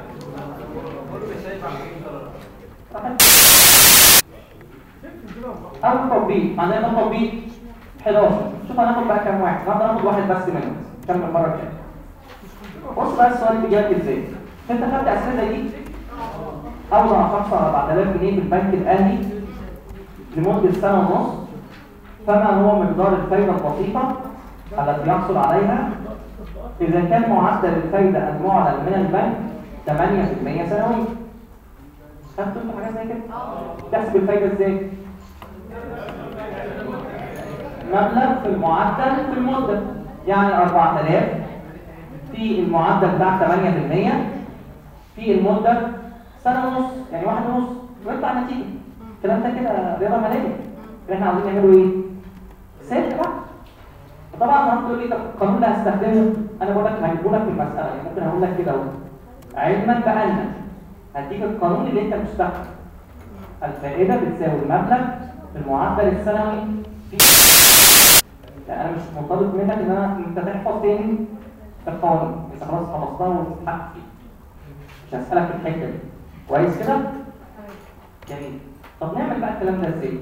اول تطبيق عندنا تطبيق 11 شوف هناخد بقى كام واحد النهارده هناخد واحد بس منهم كمل المره الجايه بص بقى السؤال اللي جاي ازاي انت خدت اسئله زي دي اوضع شخص 4000 جنيه في البنك الاهلي لمده سنه ونص فما هو مقدار الفايده البسيطه التي يحصل عليها اذا كان معدل الفايده المعلن من البنك 8% سنويا خدتوا انتوا حاجه زي كده تحسب الفايده ازاي مبلغ في المعدل في المدة يعني 4000 في المعدل بتاع 8% في المدة سنة ونص يعني واحد ونص ويطلع النتيجة الكلام ده كده رياضة مالية اللي احنا عاوزين نعمله ايه؟ سهل بقى طبعا انت تقول لي طب القانون اللي هستخدمه انا بقول لك هجيبه لك في المسألة يعني ممكن اقول لك كده اهو علما بأن هديك القانون اللي انت مستخدم الفائدة بتساوي المبلغ في المعدل السنوي في لا انا مش مطالب منك ان انا انت تحفظ تاني القوانين انت خلاص خلصتها وتتحقق فيها مش هسألك في الحتة دي كويس كده؟ جميل طب نعمل بقى الكلام ده ازاي؟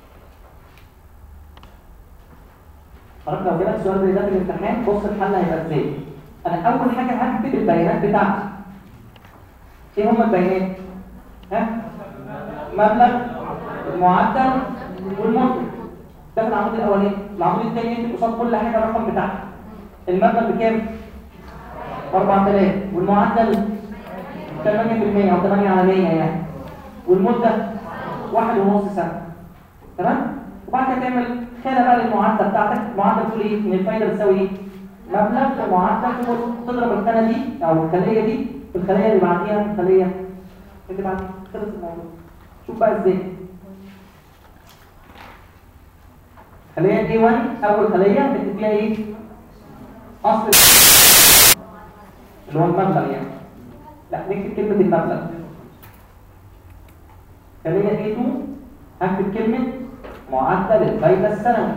حضرتك لو جالك سؤال زي ده في الامتحان بص الحل هيبقى ازاي؟ انا اول حاجه هكتب البيانات بتاعتي ايه هم البيانات؟ ها مبلغ المعدل والمدة ده في العمود الاولاني العمود الثاني يكتب قصاد كل حاجه الرقم بتاعها المبلغ بكام 4000 والمعدل 8% او 8 على 100 يعني والمده واحد ونص سنه تمام وبعد كده تعمل خانه بقى للمعدل بتاعتك المعدل تقول ايه ان الفايده بتساوي ايه مبلغ في معدل في مدة. تضرب الخانه دي او الخليه دي في الخليه اللي بعديها في الخليه اللي بعديها خلص الموضوع شوف بقى ازاي خليه دي 1 اول خليه بنكتب فيها ايه اصل اللي هو المبلغ يعني لا نكتب كلمه المبلغ خليه A2 هكتب كلمه معدل الفايده السنوي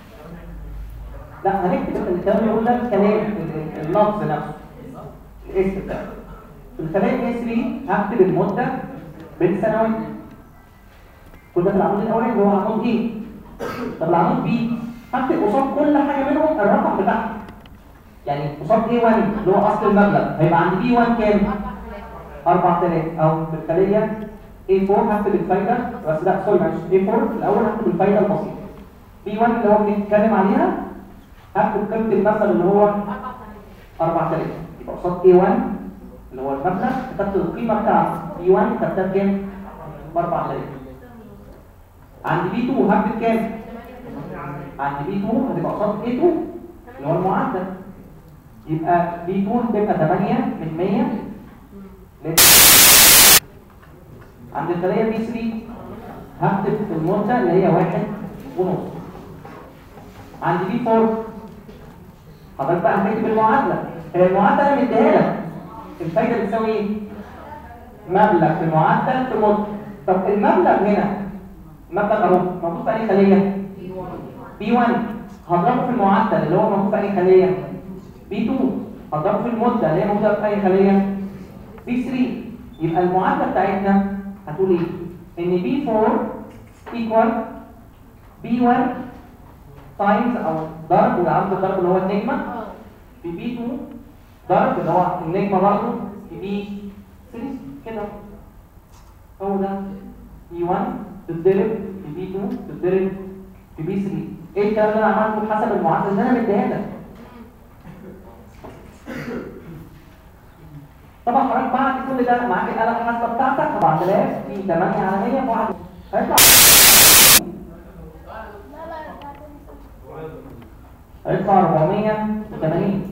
لا هنكتب الكلام اللي قلنا الكلام ال- اللفظ نفسه الاسم ده في الخليه A3 هكتب المده بالسنويه كنا في العمود الاولاني اللي هو عمود ايه طب العمود بي هكتب قصاد كل حاجه منهم الرقم بتاعها يعني قصاد A1 اللي هو اصل المبلغ هيبقى عند B1 كام 4000 او في الخليه A4 هكتب الفايده بس لا سوري معلش A4 في الاول هكتب الفايده البسيطه B1 اللي هو بنتكلم عليها هكتب قيمه المثل اللي هو 4000 يبقى قصاد A1 اللي هو المبلغ كتبت القيمه بتاعته B1 كتبتها بكام 4000 عند B2 هكتب كام عند B2 هتبقى قصاد A2 اللي هو المعدل يبقى B2 هتبقى 8 من 100 ل- عند الخلية B3 هكتب المدة اللي هي واحد ونص عند B4 حضرتك بقى هتكتب المعادلة هي المعادلة انا مديها لك الفايدة بتساوي ايه؟ مبلغ في معدل في مدة طب المبلغ هنا المبلغ اهو موجود في اي خلية؟ B1 هضربه في المعدل اللي هو موجود في اي خلية؟ B2 هضربه في المدة اللي هي موجودة في اي خلية؟ B3 يبقى المعادلة بتاعتنا هتقول ايه؟ ان B4 equal B1 times او ضرب والعرض الضرب اللي هو النجمة في B2 ضرب اللي هو النجمة برضه في B3 كده هو ده B1 تتضرب في B2 تتضرب في B3 ايه الكلام اللي انا عملته حسب المعادلة اللي انا مديها لك طبعا حضرتك بعد كل ده معاك الآلة الحاسبة بتاعتك 4000 في 8 على 100 واحد هيطلع هيطلع 480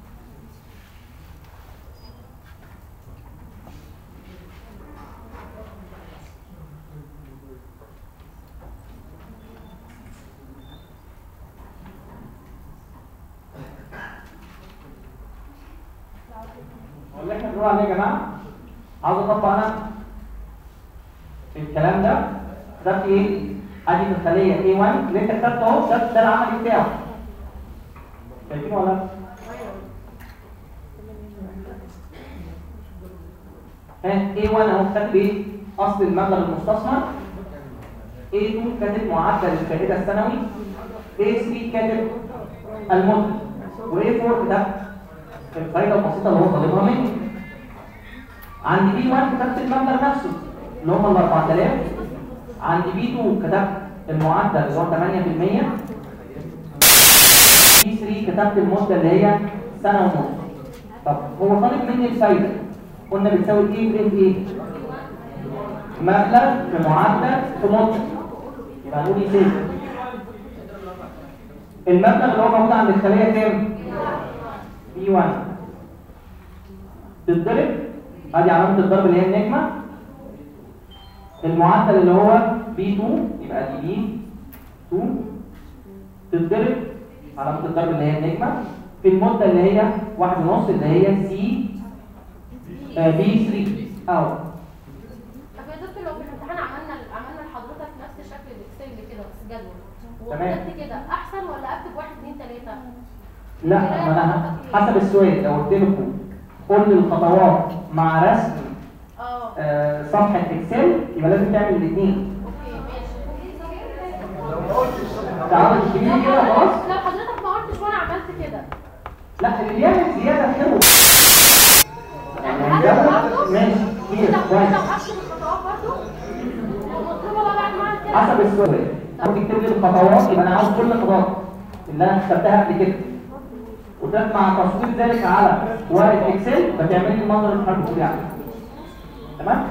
واللي احنا بنقول عليه يا جماعه عاوز اطبق انا الكلام ده كتبت ايه؟ ادي في الخليه A1 اللي انت كتبته اهو ده ده العملي بتاعه شايفين ولا لا؟ ها A1 اهو كاتب ايه؟ اصل المبلغ المستثمر A2 كاتب معدل الفائده السنوي A3 كاتب المدة وA4 كتبت الفايدة البسيطة اللي هو طالبها مني عند بي 1 كتبت المبلغ نفسه اللي هم ال 4000 عند بي 2 كتبت المعدل اللي هو 8% بي 3 كتبت المدة اللي هي سنة ونص طب هو طالب مني الفايدة قلنا بتساوي ايه وايه ايه مبلغ في معدل في مدة يبقى هنقول ايه تاني المبلغ اللي هو موجود عند الخلية كام؟ بي 1 تتضرب ادي علامه الضرب اللي هي النجمه المعدل اللي هو بي 2 يبقى دي بي 2 تتضرب علامه الضرب اللي هي النجمه في المده اللي هي واحد ونص اللي هي سي بي 3 او طب يا دكتور لو في الامتحان عملنا عملنا لحضرتك نفس شكل الاكسل كده بس جدول تمام. وكتبت كده احسن ولا اكتب 1 2 3 لا ما انا حسب السؤال لو قلت لكم قول لي الخطوات مع رسم اه آه، صفحه اكسل يبقى لازم تعمل الاثنين اوكي ماشي تعالوا تشتري لو كده خلاص حضرتك- لو حضرتك ما قلتش وانا عملت كده لا اللي بيعمل زياده حلو يعني يعني انا ده برضه ماشي كويس لو كويس لو اكتب الخطوات برضه حسب السؤال ممكن تكتب لي الخطوات يبقى انا عاوز كل الخطوات اللي انا كتبتها قبل كده وده مع تصوير ذلك على ورقه اكسل فتعمل لي المنظر اللي حضرتك بتقولي عليه تمام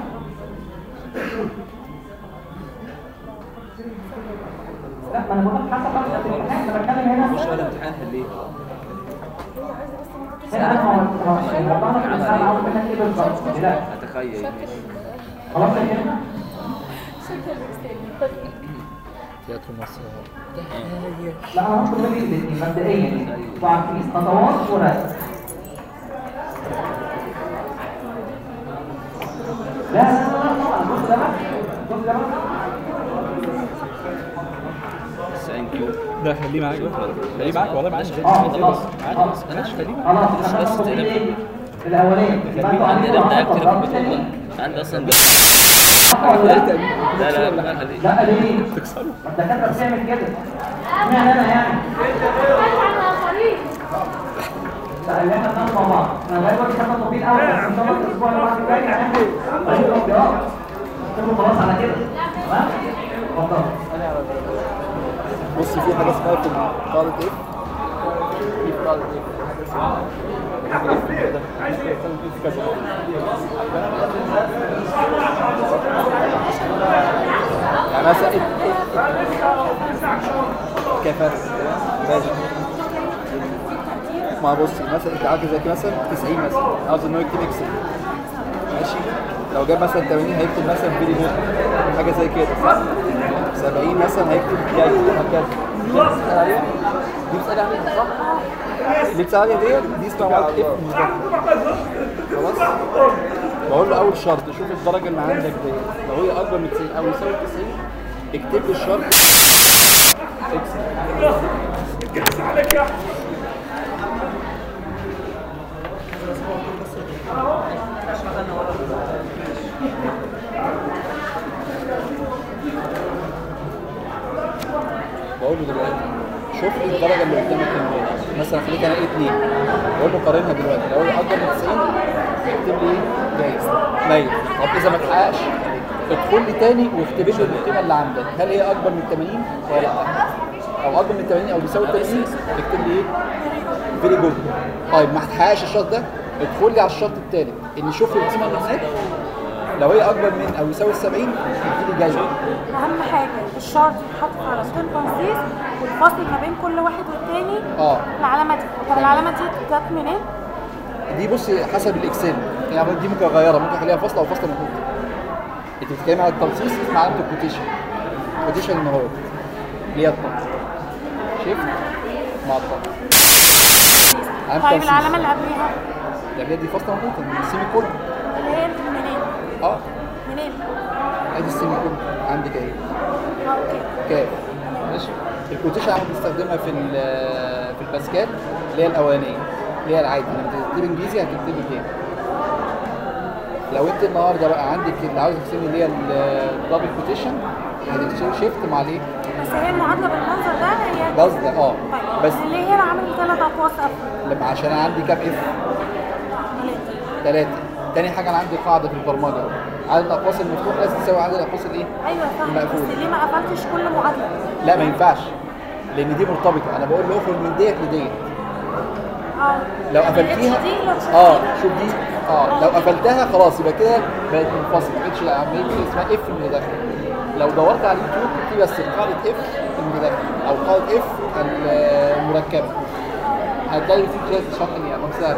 لا ما انا بقول لك حسب بقى الامتحان انا بتكلم هنا مش ولا امتحان حليه هنا انا ما ما ما بعرف الانسان عاوز منك ايه بالظبط لا اتخيل خلاص يا كده تياترو مصر لا انا هطلب منك الاثنين مبدئيا يعني وعارفين خطوات ورسم لا لا لا لا طبعا بص ده بقى بص ده بقى ثانك يو ده خليه معاك بقى خليه معاك والله معلش اه خلاص معلش معلش خليه معاك خلاص احنا بس هناخد تقلب. ايه الاولاني يبقى انتوا عندي عندكم ده عدد اكتر فقرات في تاني؟ عندي اصلا ده صح ولا لا؟ لا لا لا خليه لا ليه؟ تكسره ما الدكاتره بتعمل كده اشمعنى انا يعني؟ خايف على الاخرين لا اللي احنا بنعمل مع بعض انا لغايه دلوقتي خدنا طويل قوي بس ان شاء الله الاسبوع اللي بعد الجاي هناخد طريق الاختيار كله خلاص على كده تمام؟ اتفضل بص في حاجه اسمها في قاعده ايه في قاعده يعني مثلا إيه- إيه- كفاءة لازم ما بصي مثلا انت عارف زي كده مثلا 90 مثلا عاوز ان هو يكتب اكسل ماشي لو جاب مثلا 80 هيكتب مثلا فيديو نوت حاجه زي كده صح 70 مثلا هيكتب جاي هكذا دي بتسال عليها دي بتسال عليها صح اللي بتسال عليها ديت دي اسمها واحد اف مذاكره خلاص بقول له اول شرط شوف الدرجه اللي عندك ديت لو هي اكبر من 90 او يساوي 90 اكتب لي الشرط اكسل بقول له دلوقتي شوف لي الدرجه اللي قدامك كام هي مثلا خليك انا ايه اتنين بقول له قارنها دلوقتي لو هي اكبر من 90 اكتب لي ايه جايز ميت طب اذا ما تحققش ادخل لي تاني واكتب لي القيمه اللي عندك هل هي اكبر من 80 ولا لا او اكبر من 80 او بيساوي 80 اكتب لي ايه فيري جود طيب ما تحققش الشرط ده ادخل لي على الشرط الثالث ان شوف لي القيمه اللي هناك لو هي اكبر من او يساوي 70 اديني جايزه اهم حاجه الشرط يتحط على ستون كونسيس والفصل ما بين كل واحد والتاني اه العلامه دي طب العلامه دي جت منين؟ دي بصي حسب الاكسل يعني دي ممكن اغيرها ممكن اخليها فصل او فصل نقطه انت بتتكلمي على التنصيص اسمها علامه الكوتيشن كوتيشن ان هو اللي هي الطن شيفت مع الطن علامه طيب التنصيص العلامه اللي قبليها اللي هي دي فصل نقطه من السيمي كولن اللي هي منين؟ اه منين؟ ادي السيمي كولن عندك اهي اه اوكي كام ماشي الكوتيشن عم بنستخدمها في ال- في الباسكال اللي هي الاولانيه اللي هي العادي لما تكتبي انجليزي هتكتبي كام لو انت النهارده بقى عندك اللي عاوز تكتبي اللي هي الدبل كوتيشن هتكتبي شيفت مع الايه؟ بس هي المعادله بالمنظر ده هي قصدي اه طيب بس بس ليه هنا عامل ثلاث اقواس قبل؟ لما عشان انا عندي كام اف؟ ثلاثة تاني حاجة أنا عندي قاعدة في البرمجة عدد الأقواس المفتوح لازم تساوي عدد الأقواس الإيه؟ ايوه فاهم المقفول. بس ليه ما قفلتش كل معادله؟ لا ما ينفعش لأن دي مرتبطة أنا بقول له اخرج من ديت لديت اه لو قفلتيها دي لو شفتيها. اه شوف دي اه لو قفلتها خلاص يبقى كده بقت منفصله ما بقتش عمليه اسمها اف المتداخل لو دورت على اليوتيوب تكتبي بس قاعده اف المتداخل او قاعده اف المركبه هتلاقي في كده شرح يعني سهل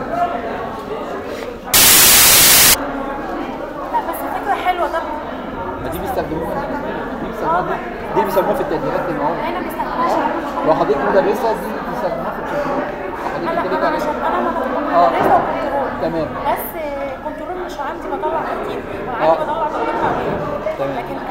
لا بس فكره حلوه ده ما دي بيستخدموها دي بيستخدموها دي بيسموها في التدريبات المعاونه انا ما بستخدمهاش لو حضرتك مدرسه دي بيستخدموها في الكنترول انا حضرتك انا بتدربي انا عليها. شغاله آه. انا مدرسه وكنترول تمام بس كنترول مش عندي بطلع ترتيب آه. عندي بطلع درجات عاديه تمام. لكن